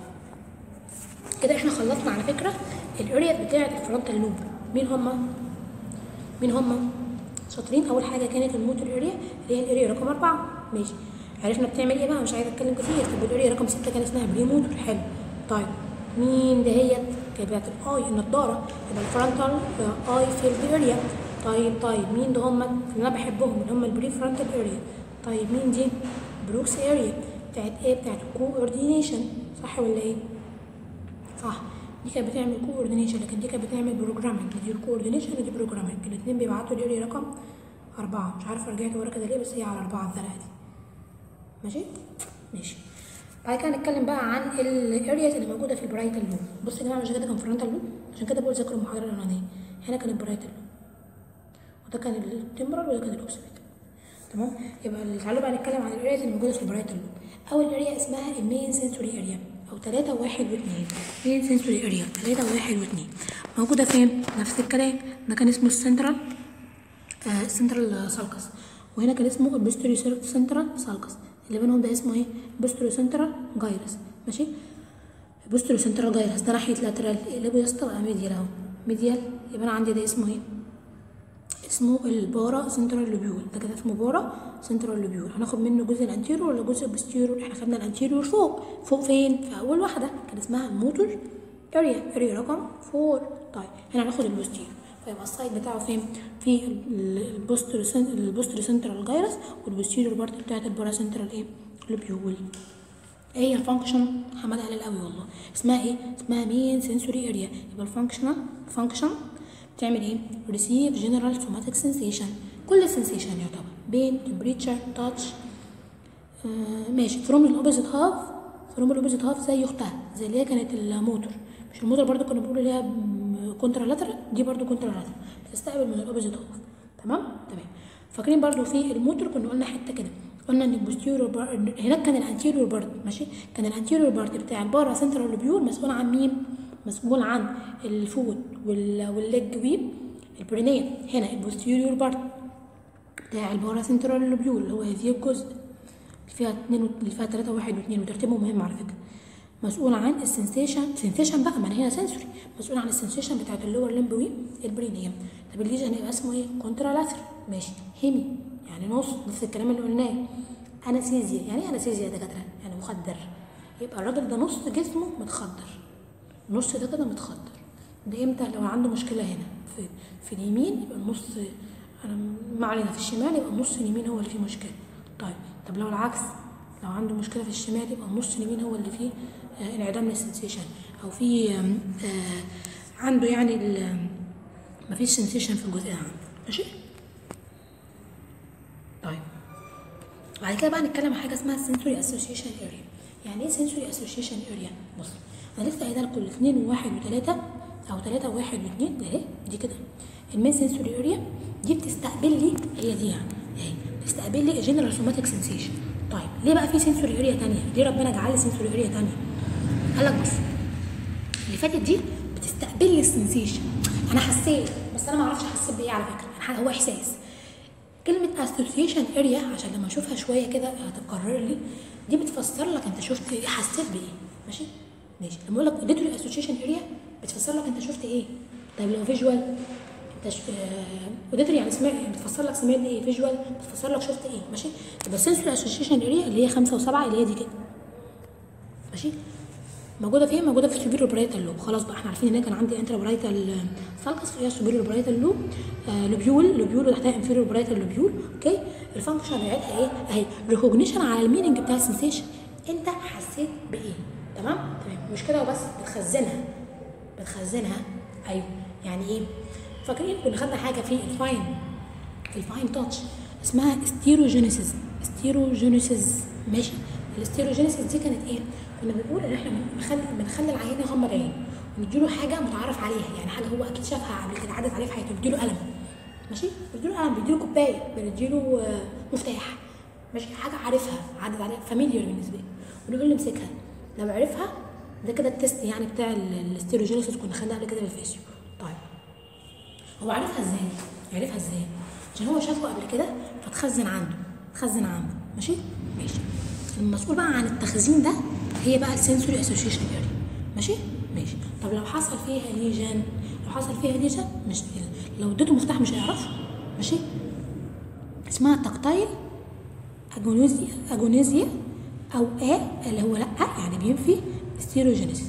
كده احنا خلصنا على فكره الاريا بتاعه الفرونتال لوب مين هما مين هما شاطرين اول حاجه كانت الموتور اريا اللي هي الاريا رقم أربعة ماشي عرفنا بتعمل ايه بقى مش عايزه اتكلم كتير طب الاريا رقم ستة كان اسمها بري موتور حلو طيب مين دهيت كانت بتاعت الاي النضاره يبقى الفرونتال اي فيلد اريا طيب طيب مين ده هم اللي انا بحبهم اللي هم البري فرونتال اريا طيب مين دي بروكس اريا بتاعت ايه بتاعت الكوردينيشن صح ولا ايه صح دي كانت بتعمل كوردينيشن لكن دي كانت بتعمل بروجرامنج دي الكوردينيشن ودي بروجرامنج الاثنين بيبعتوا الاريا رقم أربعة مش عارفة رجعت ورا كده ليه بس هي على أربعة الزرقاء دي ماشي ماشي بعد كده هنتكلم بقى عن الارياز اللي موجوده في البرايتال لوب بصوا يا جماعه مش كده كان فرونتال لوب عشان كده بقول ذاكروا المحاضره الاولانيه هنا كان البرايتال لوب وده كان التمبرال وده كان الاوكسيبيت تمام يبقى اللي تعالوا بقى نتكلم عن الارياز اللي موجوده في البرايتال لوب اول اريا اسمها المين سنسوري اريا او 3 1 و2 مين سنسوري اريا 3 1 و2 موجوده فين نفس الكلام ده كان اسمه السنترال آه سنترال سالكس وهنا كان اسمه البستوري سنترال سالكس اللي بينهم ده اسمه ايه بوسترو سنترال جايرس ماشي بوسترو سنترال جايرس ده ناحيه لاترال اقلبه يا اسطى بقى ميديال اهو ميديال يبقى انا عندي ده اسمه ايه اسمه البارا سنترال لوبيول ده كده اسمه بارا سنترال لوبيول هناخد منه جزء الانتيريور ولا جزء البوستيريور احنا خدنا الانتيريور فوق فوق فين في اول واحده كان اسمها الموتور اريا اريا رقم 4 طيب هنا هناخد البوستيريور فيبقى السايد بتاعه فين في البوستر البوستر سنترال جايرس والبوستيريور بارت بتاعت البارا سنترال ايه لوبيول ايه هي الفانكشن حمادها قليل قوي والله اسمها ايه اسمها مين سنسوري اريا يبقى الفانكشنال فانكشن بتعمل ايه ريسيف جنرال سوماتيك سensation كل سنسيشن يعتبر بين تمبريتشر تاتش آه ماشي فروم الاوبوزيت هاف فروم الاوبوزيت هاف زي اختها زي اللي هي كانت الموتور مش الموتور برضو كنا بنقول اللي هي كونترا لاترال دي برضو كونترا لاترال بتستقبل من الاوبوزيت هاف تمام تمام فاكرين برضو في الموتور كنا قلنا حته كده قلنا ان البوستيريور بار... هناك كان الانتيريور بارت ماشي كان الانتيريور بارت بتاع البارا سنترال لوبيول مسؤول عن مين مسؤول عن الفوت وال... والليج ويب البرينيا هنا البوستيريور بارت بتاع البارا سنترال لوبيول اللي هو هذه الجزء اللي فيها اتنين و... اللي فيها تلاتة واحد واثنين وترتيبهم مهم على فكره مسؤول عن السنسيشن سنسيشن بقى ما هنا سنسوري مسؤول عن السنسيشن بتاعت اللور لمب ويب البرينيوم طب الليجن هيبقى اسمه ايه كونترا لاتر ماشي هيمي يعني نص نفس الكلام اللي قلناه انستيزيا يعني ايه انستيزيا يا دكاتره يعني مخدر يبقى الراجل ده نص جسمه متخدر النص ده كده متخدر ده امتى لو عنده مشكله هنا في في اليمين يبقى النص انا ما علينا في الشمال يبقى النص اليمين هو اللي فيه مشكله طيب طب لو العكس لو عنده مشكله في الشمال يبقى النص اليمين هو اللي فيه آه انعدام للسنسيشن او في آه عنده يعني مفيش سنسيشن في الجزء العام ماشي طيب بعد كده بقى نتكلم عن حاجه اسمها sensory association area يعني ايه sensory association area بص انا لسه قايله لكم الاثنين وواحد وثلاثه او ثلاثه وواحد واثنين ده اهي دي كده المين sensory area دي بتستقبل لي هي دي يعني اهي بتستقبل لي جنرال سوماتيك سنسيشن طيب ليه بقى في sensory area ثانيه ليه ربنا جعل لي sensory area ثانيه قال لك بص اللي فاتت دي بتستقبل لي السنسيشن انا حسيت بس انا ما اعرفش حسيت بايه على فكره انا هو احساس كلمة association area عشان لما اشوفها شوية كده هتتكرر لي دي بتفسر لك انت شفت ايه حسيت بايه ماشي ماشي لما اقول لك auditory association area بتفسر لك انت شفت ايه طيب لو فيجوال انت ش... آه... auditory يعني سمع يعني بتفسر لك سمعت ايه فيجوال بتفسر لك شفت ايه ماشي يبقى sensory association area اللي هي خمسة وسبعة اللي هي دي كده ماشي موجوده فين موجوده في السوبيريور برايتال لوب خلاص بقى احنا عارفين ان أنا كان عندي انترا برايتال سالكس فيها السوبيريور برايتال لوب آه لوبيول لوبيول وتحتها انفيريور برايتال لوبيول اوكي الفانكشن بتاعتها ايه اهي ريكوجنيشن على الميننج بتاع السنسيشن انت حسيت بايه تمام تمام مش كده وبس بتخزنها بتخزنها ايوه يعني ايه فاكرين كنا خدنا حاجه في الفاين في الفاين تاتش اسمها ستيروجينيسيس ستيروجينيسيس ماشي الاستيروجينيسيس دي كانت ايه كنا بنقول ان احنا بنخلي بنخلي العيان يغمض عينه ونديله حاجه متعرف عليها يعني حاجه هو اكيد شافها قبل كده عدت عليه في حياته بنديله قلم ماشي بنديله قلم بنديله كوبايه بنديله آه، مفتاح ماشي حاجه عارفها عدت عليها فاميليار بالنسبه له ونقول له امسكها لو عرفها ده كده التست يعني بتاع ال- الاستيروجينيسيس كنا خدناه قبل كده بالفيسيو طيب هو عارفها ازاي؟ عرفها ازاي؟ عشان هو شافه قبل كده فتخزن عنده تخزن عنده ماشي؟ ماشي المسؤول بقى عن التخزين ده هي بقى السنسوري اسوشيشن اريا ماشي؟ ماشي طب لو حصل فيها ليجن لو حصل فيها ليجن مش لو اديته مفتاح مش هيعرفه ماشي؟ اسمها تكتايل اجونيزيا اجونيزيا او ا اللي هو لا يعني بينفي ستيروجينيسيس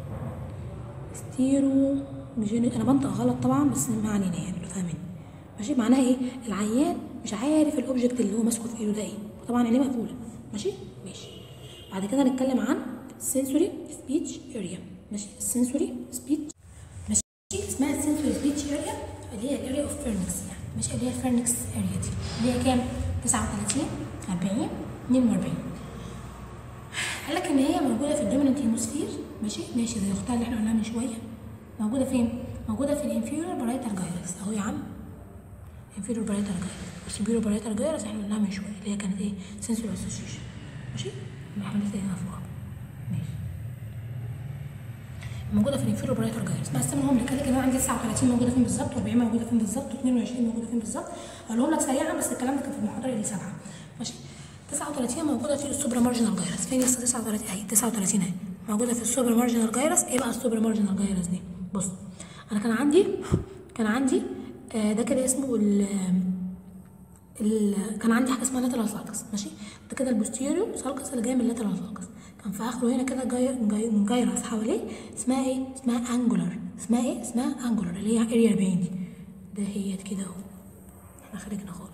ستيرو جيني انا بنطق غلط طبعا بس ما علينا يعني لو فاهمين ماشي معناها ايه العيان مش عارف الاوبجكت اللي هو ماسكه في ايده ده ايه طبعا عينيه مقفوله ماشي ماشي بعد كده هنتكلم عن sensory speech area ماشي sensory speech ماشي اسمها sensory speech area اللي هي الاريا اوف فيرنكس يعني ماشي اللي هي الفيرنكس اريا دي اللي هي كام 39 40 42 قال لك ان هي موجوده في الدوميننت هيموسفير ماشي ماشي زي اختها اللي احنا قلناها من شويه موجوده فين موجوده في الانفيريور برايتال جايرس اهو يا عم انفيريور برايتال جايرس والسوبيريور برايتال جايرس احنا قلناها من شويه اللي هي كانت ايه سنسوري اسوشيشن ماشي اللي احنا لسه هنا فوق ماشي موجوده في الانفيريور برايتال جايرس مقسمهم لك كده انا عندي 39 موجوده فين بالظبط و40 موجوده فين بالظبط و22 موجوده فين بالظبط هقولهم لك سريعا بس الكلام ده كان في المحاضره اللي سبعه ماشي 39 موجوده في السوبرا مارجنال جايرس فين لسه 39 اهي 39 اهي موجوده في السوبرا مارجنال جايرس ايه بقى السوبرا مارجنال جايرس دي بص انا كان عندي كان عندي آه ده كده اسمه ال ال كان عندي حاجه اسمها لاترال سالكس ماشي ده كده البوستيريو سالكس اللي جاي من اللاترال سالكس كان في اخره هنا كده جاي جاي جايرس حواليه اسمها ايه اسمها انجولار اسمها ايه اسمها انجولار اللي هي اريا 40 دي ده هي كده اهو احنا خارجنا خالص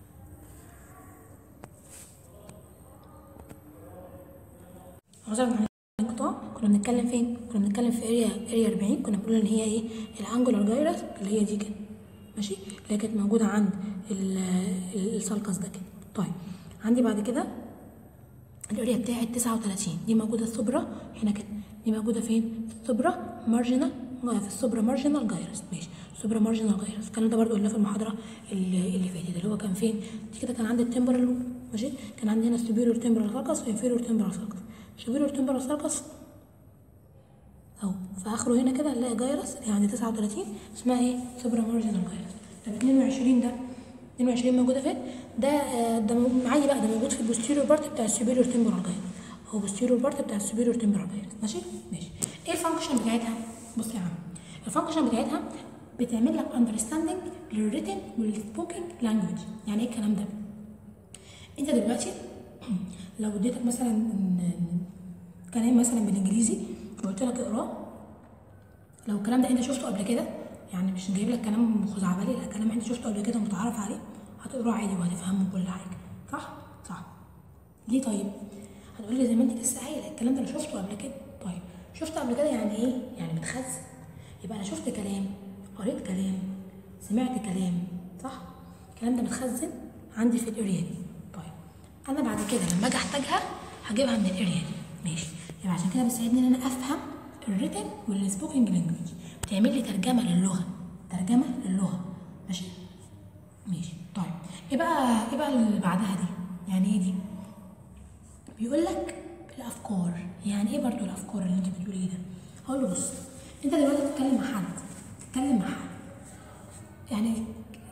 عذرا عن الانقطاع كنا بنتكلم فين؟ كنا بنتكلم في اريا اريا 40 كنا بنقول ان هي ايه؟ الانجولار جايرس اللي هي دي كده ماشي؟ اللي هي كانت موجوده عند ال- ال- السالكس ده كده طيب عندي بعد كده الاريا بتاعت 39 دي موجوده السوبرا هنا كده دي موجوده فين؟ في السوبرا مارجنال في السوبرا مارجنال جايرس ماشي سوبرا مارجنال جايرس الكلام ده برضو قلناه في المحاضره اللي, اللي فاتت اللي هو كان فين؟ دي كده كان عندي التمبرال لوب ماشي؟ كان عندي هنا السوبيريور تمبرال سالكس وانفيريور تمبرال سالكس سوبيريور تمبرال سالكس اهو في اخره هنا كده نلاقي جايرس اللي عند 39 اسمها ايه؟ سوبرا مارجنال جايرس طب 22 ده 22 موجوده فين؟ ده آه، ده مو- عادي بقى ده موجود في البوستيريور بارت بتاع السوبيريور تمبرال جايرس هو بوستيريور بارت بتاع السوبيريور تمبرال جايرس ماشي؟ ماشي ايه الفانكشن بتاعتها؟ بص يا عم الفانكشن بتاعتها بتعمل لك اندرستاندنج للريتن والسبوكينج لانجوج يعني ايه الكلام ده؟ انت دلوقتي لو اديتك مثلا كلام مثلا بالانجليزي وقلت لك اقراه لو الكلام ده انت شفته قبل كده يعني مش جايب لك كلام خزعبلي لا كلام انت شفته قبل كده متعرف عليه هتقراه عادي وهتفهمه كل حاجه صح صح ليه طيب هتقول لي زي ما انت لسه قايله الكلام ده انا شفته قبل كده طيب شفته قبل كده يعني ايه يعني بتخزن يبقى انا شفت كلام قريت كلام سمعت كلام صح الكلام ده متخزن عندي في الاريا دي طيب انا بعد كده لما اجي احتاجها هجيبها من الاريا دي ماشي يبقى عشان كده بتساعدني ان انا افهم الريتن والسبوكينج لانجوج بتعمل لي ترجمه للغه ترجمه للغه ماشي ماشي طيب ايه بقى ايه بقى اللي بعدها دي يعني ايه دي بيقول لك الافكار يعني ايه برضو الافكار اللي انت بتقوليه ده هقول له بص انت دلوقتي بتتكلم مع حد بتتكلم مع حد يعني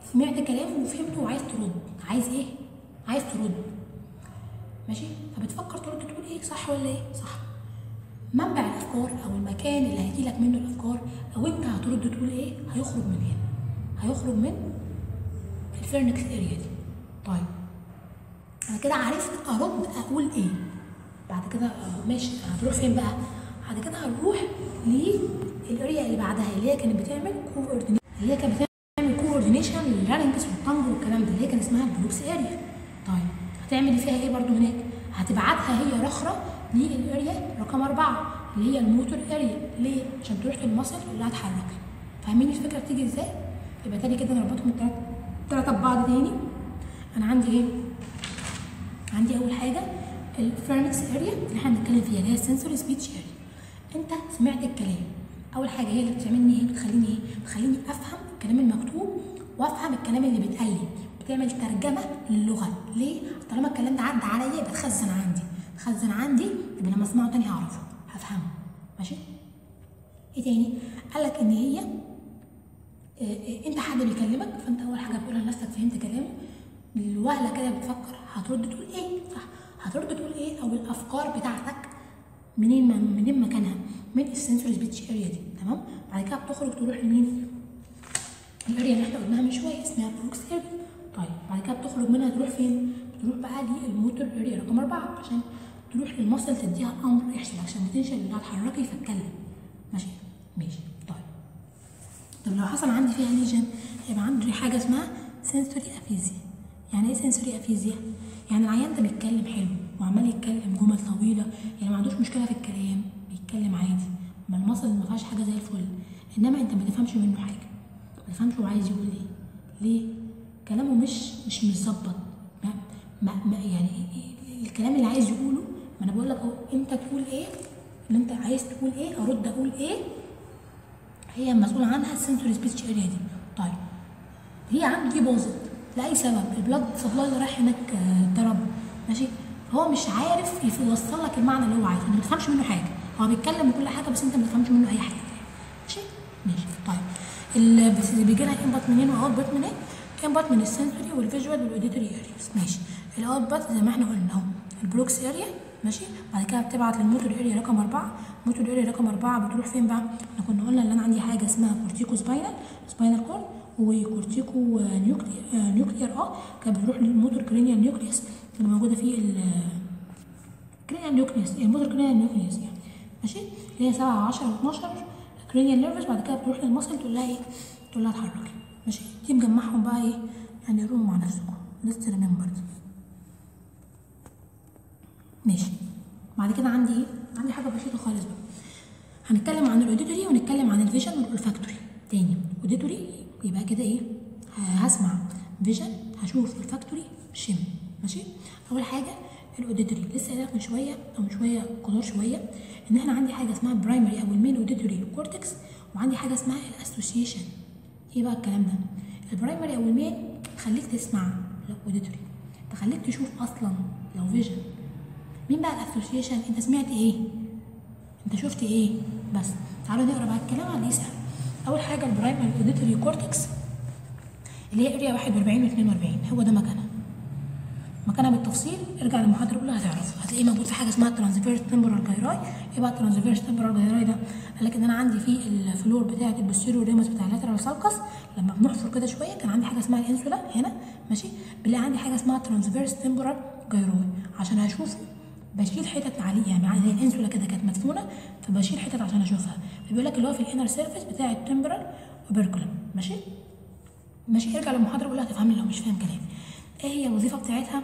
سمعت كلامه وفهمته وعايز ترد عايز ايه عايز ترد ماشي فبتفكر ترد تقول ايه صح ولا ايه صح منبع الافكار او المكان اللي هيجي لك منه الافكار او انت هترد تقول ايه هيخرج من هنا هيخرج من الفيرنكس اريا دي طيب انا كده عرفت ارد اقول ايه بعد كده آه، ماشي هتروح فين بقى بعد كده هنروح للاريا اللي بعدها اللي هي كانت بتعمل كوردينيشن اللي هي كانت بتعمل كوردينيشن للرانكس والطنج والكلام ده اللي هي كان اسمها البلوكس اريا طيب هتعمل فيها ايه برضو هناك هتبعتها هي رخرة للاريا رقم أربعة اللي هي الموتور اريا ليه عشان تروح للمصل تقول لها اتحركي فاهمين الفكره بتيجي ازاي يبقى تاني كده نربطهم التلاتة التلاتة ببعض تاني انا عندي ايه عندي اول حاجه الفيرنكس اريا اللي احنا بنتكلم فيها اللي هي السنسوري سبيتش اريا انت سمعت الكلام اول حاجه هي اللي بتعملني ايه بتخليني ايه بتخليني افهم الكلام المكتوب وافهم الكلام اللي بيتقال لي بتعمل ترجمه للغه ليه طالما الكلام ده عدى عليا يبقى اتخزن عندي اتخزن عندي يبقى لما اسمعه تاني هعرفه هفهمه ماشي ايه تاني قال لك ان هي آه، آه، انت حد بيكلمك فانت اول حاجه بتقولها لنفسك فهمت كلامه الوهله كده بتفكر هترد تقول ايه صح هترد تقول ايه او الافكار بتاعتك منين ما منين مكانها من السنسوري سبيتش اريا دي تمام بعد كده بتخرج تروح لمين الاريا اللي احنا قلناها من شويه اسمها بروكس اريا طيب بعد كده بتخرج منها تروح فين تروح بقى للموتور اريا رقم أربعة عشان تروح للمصل تديها امر يحصل عشان البوتنشال اللي هتحركي فاتكلم ماشي ماشي طيب طب لو حصل عندي فيها ليجن هيبقى عندي حاجه اسمها سنسوري افيزيا يعني ايه سنسوري افيزيا يعني العيان ده بيتكلم حلو وعمال يتكلم جمل طويله يعني ما عندوش مشكله في الكلام بيتكلم عادي ما المصل ما فيهاش حاجه زي الفل انما انت ما تفهمش منه حاجه ما تفهمش هو عايز يقول ايه ليه كلامه مش مش متظبط ما, ما, ما يعني الكلام اللي عايز يقوله ما انا بقول لك اهو انت تقول ايه اللي انت عايز تقول ايه ارد اقول ايه هي مسؤول عنها السنسوري سبيتش اريا دي طيب هي عنده دي باظت لاي سبب البلاد سبلاي اللي رايح هناك آه، ضرب ماشي هو مش عارف يف- يوصل لك المعنى اللي هو عايزه انت ما بتفهمش منه حاجه هو بيتكلم وكل حاجه بس انت ما بتفهمش منه اي حاجه ماشي ماشي طيب اللي بس- اللي بيجي لها انبط منين واوت بوت منين انبط من السنسوري والفيجوال والاوديتوري ارياز ماشي الاوت بوت زي ما احنا قلنا اهو البروكس اريا ماشي بعد كده بتبعت للموتور اريا رقم أربعة موتور اريا رقم أربعة بتروح فين بقى احنا كنا قلنا ان انا عندي حاجه اسمها كورتيكو سباينال سباينال كورد وكورتيكو آه، نيوكلي آه، نيوكلير اه كانت بتروح للموتور كرينيال نيوكليوس اللي موجوده في ال كرينيال نيوكليوس الموتور كرينيال نيوكليوس يعني ماشي اللي هي 7 10 و12 كرينيال نيرفز بعد كده بتروح للمصل تقول لها ايه تقول لها اتحركي ماشي دي مجمعهم بقى ايه يعني روم مع نفسكم ليست ريمبرد ماشي بعد كده عندي ايه عندي حاجه بسيطه خالص بقى هنتكلم عن الاوديتوري ونتكلم عن الفيجن والفاكتوري تاني اوديتوري يبقى كده ايه ه- هسمع فيجن هشوف الفاكتوري شم ماشي اول حاجه الاوديتوري لسه قايل لك من شويه او من شويه كتار شويه ان احنا عندي حاجه اسمها برايمري او المين اوديتوري كورتكس وعندي حاجه اسمها الاسوسيشن ايه بقى الكلام ده البرايمري او المين تخليك تسمع لو اوديتوري تخليك تشوف اصلا لو فيجن مين بقى الاسوسيشن انت سمعت ايه انت شفت ايه بس تعالوا نقرا بقى الكلام عن ايه سهل اول حاجه البرايمري اوديتوري كورتكس اللي هي اريا 41 و 42 هو ده مكانها مكانها بالتفصيل ارجع للمحاضره الاولى هتعرف هتلاقيه موجود في حاجه اسمها ترانسفيرس تمبرال جايراي ايه بقى الترانسفيرس تمبرال جايراي ده قال لك ان انا عندي في الفلور بتاعه البوستيريور ريموس بتاع اللاترال سالكس لما بنحفر كده شويه كان عندي حاجه اسمها الانسولا هنا ماشي بنلاقي عندي حاجه اسمها ترانسفيرس تمبرال جايراي عشان اشوفه بشيل حتت عليه يعني زي الانسولا كده كانت مدفونه فبشيل حتت عشان اشوفها فبيقول لك اللي هو في الانر سيرفيس بتاع التمبرال وبيركولم ماشي ماشي ارجع للمحاضره الاولى هتفهمني لو مش فاهم كلامي ايه هي الوظيفه بتاعتها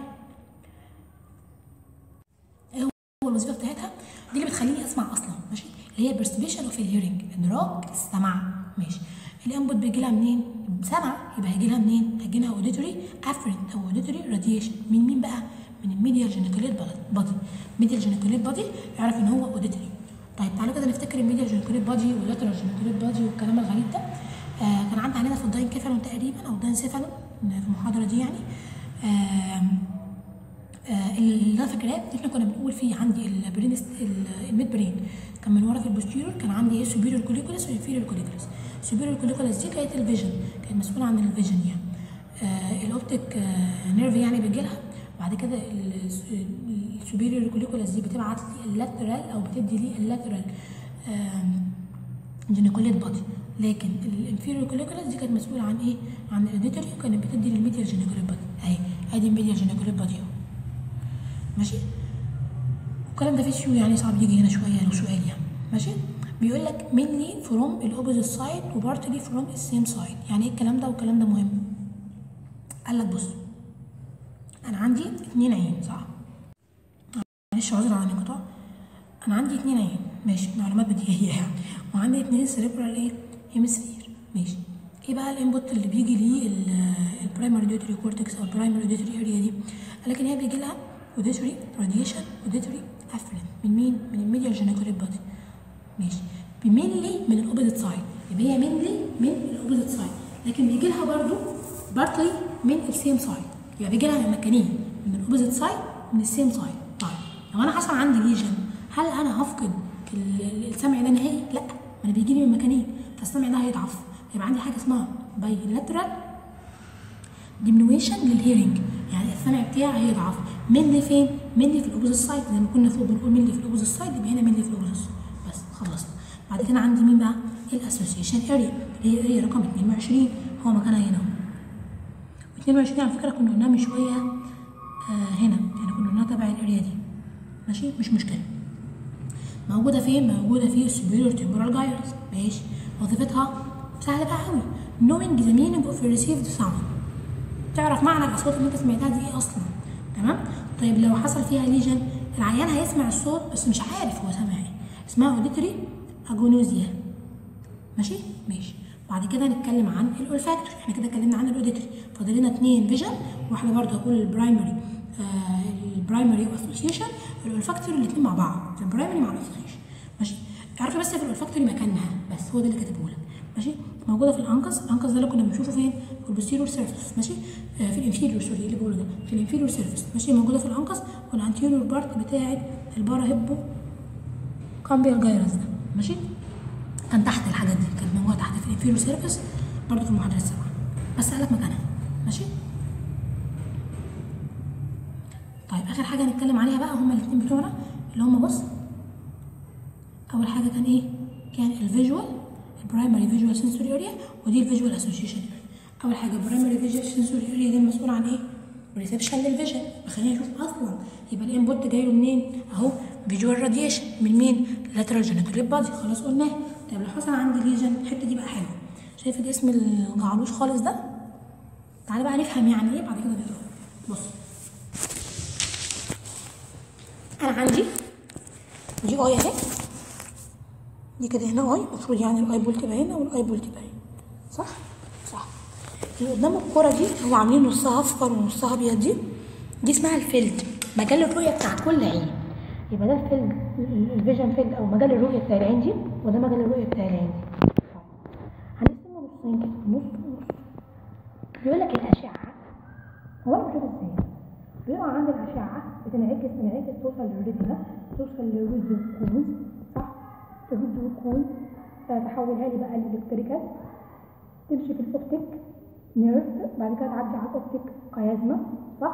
ايه هو الوظيفه بتاعتها دي اللي بتخليني اسمع اصلا ماشي اللي هي perception اوف الهيرنج ادراك السمع ماشي الانبوت بيجي لها منين سمع يبقى هيجي لها منين هيجي لها اوديتوري افرنت او اوديتوري راديشن من مين بقى من الميديال جينيكوليت بادي الميديال جينيكوليت بادي يعرف ان هو اوديتوري طيب تعالوا كده نفتكر الميديال جينيكوليت بادي واللاترال جينيكوليت بادي والكلام الغريب ده آه كان عندي علينا في الداين كيفالون تقريبا او داين سيفالون في المحاضره دي يعني آه آه، اللي انا فاكراه ان احنا كنا بنقول فيه عندي البرين الميد برين كان من ورا في البوستيرور كان عندي ايه سوبيريور كوليكولس وانفيريور كوليكولس سوبيريور كوليكولس دي كانت الفيجن كانت مسؤوله عن الفيجن يعني آه الاوبتيك آه نيرف يعني بيجي لها بعد كده السوبيريور كوليكولاس دي بتبعت لي اللاترال او بتدي لي اللاترال جينيكوليت بادي لكن الانفيريور كوليكولاس دي كانت مسؤوله عن ايه؟ عن الاوديتوري وكانت بتدي للميديال جينيكوليت بادي اهي ادي الميديال جينيكوليت بادي اهو ماشي والكلام ده فيه يعني صعب يجي هنا شويه لو سؤال يعني ماشي بيقول لك mainly from الاوبوزيت سايد وبارتلي from السيم سايد يعني ايه الكلام ده والكلام ده مهم قال لك بص انا عندي اتنين عين صح معلش عذر عن الانقطاع انا عندي اتنين عين ماشي معلومات بديهيه يعني وعندي اتنين سيريبرال ايه هيمسفير ماشي ايه بقى الانبوت اللي بيجي ليه البرايمري اوديتوري كورتكس او البرايمري اوديتوري اريا دي قال لك ان هي بيجي لها اوديتوري راديشن اوديتوري افلين من مين من الميديال جينيكوليت بادي ماشي بمينلي من الاوبوزيت سايد يبقى هي مينلي من الاوبوزيت سايد لكن بيجي لها برضو بارتلي من السيم سايد يبقى بيجي لها من مكانين من الاوبوزيت سايد من السيم سايد طيب لو انا حصل عندي ليجن هل انا هفقد السمع ده نهائي؟ لا ما انا بيجي لي من مكانين فالسمع ده هيضعف يبقى عندي حاجه اسمها بايلاترال ديمنويشن للهيرنج يعني السمع بتاعي هيضعف مني فين؟ مني في الاوبوزيت سايد زي ما كنا فوق بنقول مني في الاوبوزيت سايد يبقى هنا مني في الاوبوزيت بس خلصنا بعد كده عندي مين بقى؟ الاسوسيشن اريا اللي هي اريا رقم 22 هو مكانها هنا 22 على فكره كنا قلناها من شويه آه هنا يعني كنا قلناها تبع الاريا دي ماشي مش مشكله موجوده فين؟ موجوده في السوبيريور تمبورال جايرس ماشي وظيفتها سهله بقى قوي knowing the meaning of received sound تعرف معنى الاصوات اللي انت سمعتها دي ايه اصلا تمام طيب لو حصل فيها ليجن العيان هيسمع الصوت بس مش عارف هو سامع ايه اسمها اوديتري اجونوزيا ماشي ماشي بعد كده نتكلم عن الاولفاكتوري احنا كده اتكلمنا عن الاوديتري فاضل لنا اثنين فيجن واحده برضه هقول البرايمري آه البرايمري اسوشيشن الاولفاكتوري الاثنين مع بعض البرايمري مع الاسوشيشن ماشي اعرفي بس في الاولفاكتوري مكانها بس هو ده اللي كاتبه لك ماشي موجوده في الانقص الانقص ده اللي كنا بنشوفه فين في البوستيريور سيرفيس ماشي آه في الانفيريور سوري اللي بقوله ده في الانفيريور سيرفيس ماشي موجوده في الانقص والانتيريور بارت بتاعه البارا هيبو كامبيال جايرس ده ماشي كان تحت الحاجات دي كانت موجوده تحت في الانفيريور سيرفيس برضه في المحاضره السابعه بس قال لك مكانها ماشي طيب اخر حاجه هنتكلم عليها بقى هما الاثنين بتوعنا اللي هما بص اول حاجه كان ايه كان الفيجوال البرايمري فيجوال سنسوري اريا ودي الفيجوال اسوشيشن اول حاجه البرايمري فيجوال سنسوري اريا دي المسؤول عن ايه ريسبشن للفيجن خلينا نشوف اصلا يبقى الانبوت جاي له منين اهو فيجوال راديشن من مين لاترال جينيتوريت بادي خلاص قلناه طيب لو حصل عندي ليجن الحته دي بقى حلوه شايف الاسم الجعلوش خالص ده تعالى بقى نفهم يعني ايه بعد كده نقرا بص انا عندي دي اي اهي دي كده هنا اي المفروض يعني الاي بول تبقى هنا والاي بول تبقى هنا صح صح اللي قدام الكوره دي هو عاملين نصها اصفر ونصها ابيض دي دي اسمها الفيلد مجال الرؤيه بتاع كل عين يبقى ده الفيلد الفيجن فيلد او مجال الرؤيه بتاع العين دي وده مجال الرؤيه بتاع العين دي هنقسمه نصين كده نص ونص بيقول لك الاشعه هو انا بشوف ازاي بيقع عند الاشعه بتنعكس تنعكس توصل للريتنا توصل للريد كون صح الريد كون تحولها لي بقى الالكتريكال تمشي في الاوبتيك نيرف بعد كده تعدي على الاوبتيك قيازما صح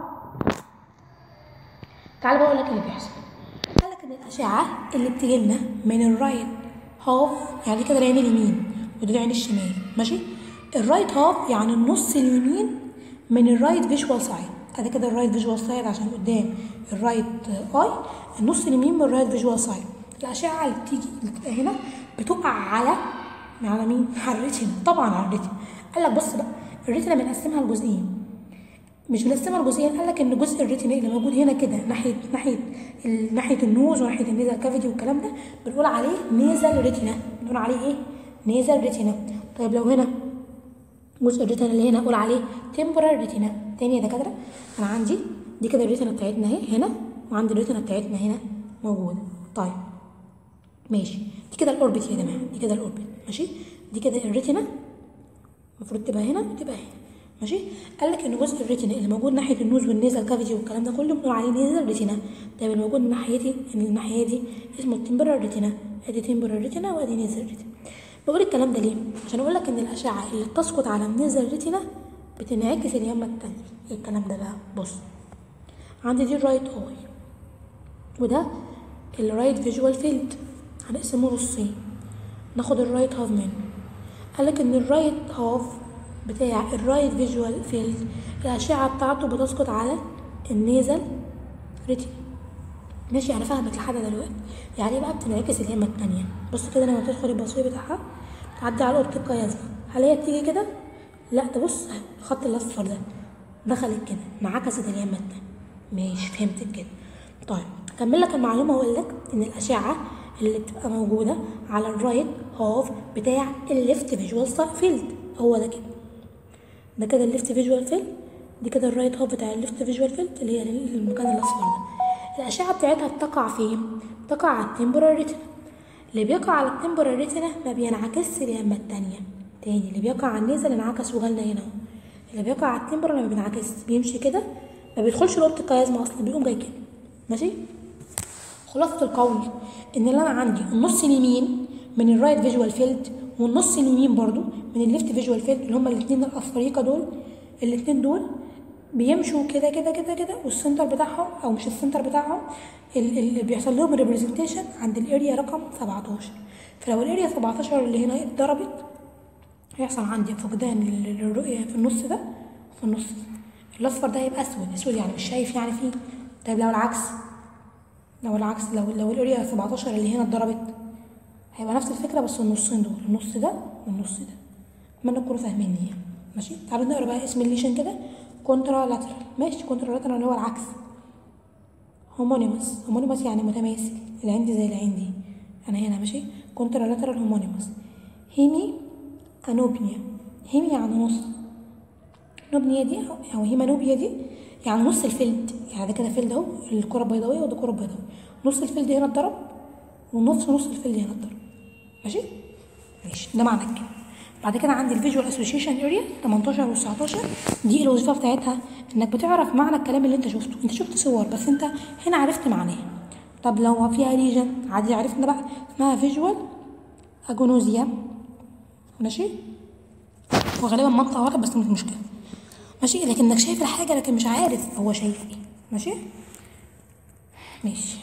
تعال بقى اقول لك اللي بيحصل قال لك ان الاشعه اللي بتجي لنا من الرايت هاف يعني كده العين اليمين وده العين الشمال ماشي الرايت هاف يعني النص اليمين من الرايت فيجوال سايد ادي كده الرايت فيجوال سايد عشان قدام الرايت اي النص اليمين من الرايت فيجوال سايد الاشعه اللي بتيجي اللي بتبقى هنا بتقع على على مين؟ على الريتنا طبعا على الريتنا قال لك بص بقى الريتنا بنقسمها لجزئين مش بنقسمها لجزئين قال لك ان جزء الريتنا اللي موجود هنا كده ناحيه ناحيه ال- ناحيه النوز وناحيه النيزل كافيتي والكلام ده بنقول عليه نيزل ريتنا بنقول عليه ايه؟ نيزل ريتنا طيب لو هنا جزء الريتنا اللي هنا اقول عليه تمبرال ريتنا تاني يا دكاتره انا عندي دي كده الريتنا بتاعتنا اهي هنا وعندي الريتنا بتاعتنا هنا موجوده طيب ماشي دي كده الاوربت يا جماعه دي كده الاوربت ماشي دي كده الريتنا المفروض تبقى هنا وتبقى هنا ماشي قال لك ان جزء الريتنا اللي موجود ناحيه النوز والنيزل كافيتي والكلام ده كله بنقول عليه نيزل ريتنا طيب اللي موجود من ناحيتي من الناحيه دي اسمه التمبرال ريتنا ادي تمبرال ريتنا وادي نيزل ريتنا بقول الكلام ده ليه عشان اقول لك ان الاشعه اللي بتسقط على النيزل ريتنا بتنعكس اليمة التانية ايه الكلام ده بقى بص عندي دي الرايت اي وده الرايت فيجوال فيلد هنقسمه نصين ناخد الرايت هاف منه قالك ان الرايت هاف بتاع الرايت فيجوال فيلد الأشعة بتاعته بتسقط على النيزل ريتين ماشي انا فاهمك لحد دلوقتي يعني ايه بقى بتنعكس اليمة التانية بص كده لما تدخل البصير بتاعها تعدي على الأوضة القياسة هل هي بتيجي كده؟ لا ده بص أهي، الخط الأصفر ده دخلت كده انعكست اليمة التانية ماشي فهمتك كده طيب اكمل لك المعلومه واقول لك ان الاشعه اللي بتبقى موجوده على الرايت هاف بتاع الليفت فيجوال فيلد هو ده كده ده كده الليفت فيجوال فيلد دي كده الرايت هاف بتاع الليفت فيجوال فيلد اللي هي المكان الاصفر ده الاشعه بتاعتها بتقع فين بتقع على التمبورال ريتنا اللي بيقع على التمبورال ريتنا ما بينعكسش اليمه التانية تاني اللي بيقع على النيزل انعكس وجالنا هنا اهو اللي بيقع على التمبورال ما بينعكسش بيمشي كده ما بيدخلش لوبة القياسمة اصلا بيقوم جاي كده ماشي خلاصة القول ان انا عندي النص اليمين من الرايت فيجوال فيلد والنص اليمين برضو من الليفت فيجوال فيلد اللي هما الاثنين الافريقه دول الاثنين دول بيمشوا كده كده كده كده والسنتر بتاعهم او مش السنتر بتاعهم اللي بيحصل لهم ريبريزنتيشن عند الاريا رقم 17 فلو الاريا 17 اللي هنا اتضربت هيحصل عندي فقدان لل- للرؤية في النص ده في النص ده الأصفر ده هيبقى أسود أسود يعني مش شايف يعني فيه طيب لو العكس لو العكس لو لو الاريا 17 اللي هنا اتضربت هيبقى نفس الفكرة بس النصين دول النص ده والنص ده أتمنى تكونوا فاهميني يعني ماشي تعالوا نقرا بقى اسم الليشن كده كونترا لاترال ماشي كونترا لاترال اللي هو العكس هومونيموس هومونيموس يعني متماثل العين دي زي العين دي انا هنا ماشي كونترا لاترال هومونيموس هيمي انوبيا هيمي يعني نص نوبنيا دي او أو هيمانوبيا دي يعني نص الفيلد يعني ده كده فيلد اهو الكره البيضاويه وده كره بيضاويه نص الفيلد هنا اتضرب ونص نص الفيلد هنا اتضرب ماشي ماشي ده معنى كده بعد كده عندي الفيجوال اسوشيشن اريا 18 و 19 دي الوظيفه بتاعتها انك بتعرف معنى الكلام اللي انت شفته انت شفت صور بس انت هنا عرفت معناه طب لو فيها ليجن عادي عرفنا بقى اسمها فيجوال اجونوزيا ماشي وغالبا منطقه واحد بس مش مشكله ماشي لكنك شايف الحاجه لكن مش عارف هو شايف ايه ماشي ماشي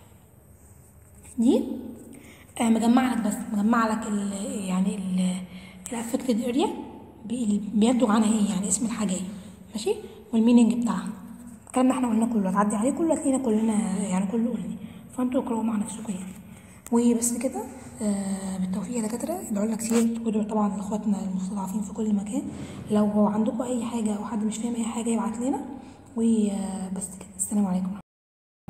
دي آه، مجمع لك بس مجمع لك ال يعني ال الافكتد اريا بينتج عنها ايه يعني اسم الحاجه ايه ماشي والميننج بتاعها الكلام ده احنا قلنا كله هتعدي عليه كله هتلاقينا كلنا يعني كله قلنا فانتوا اقرأوا مع نفسكم يعني وبس كده آه بالتوفيق يا دكاتره ادعوا لنا كتير وادعوا طبعا لاخواتنا المستضعفين في كل مكان لو عندكم اي حاجه او حد مش فاهم اي حاجه يبعت لنا وبس كده السلام عليكم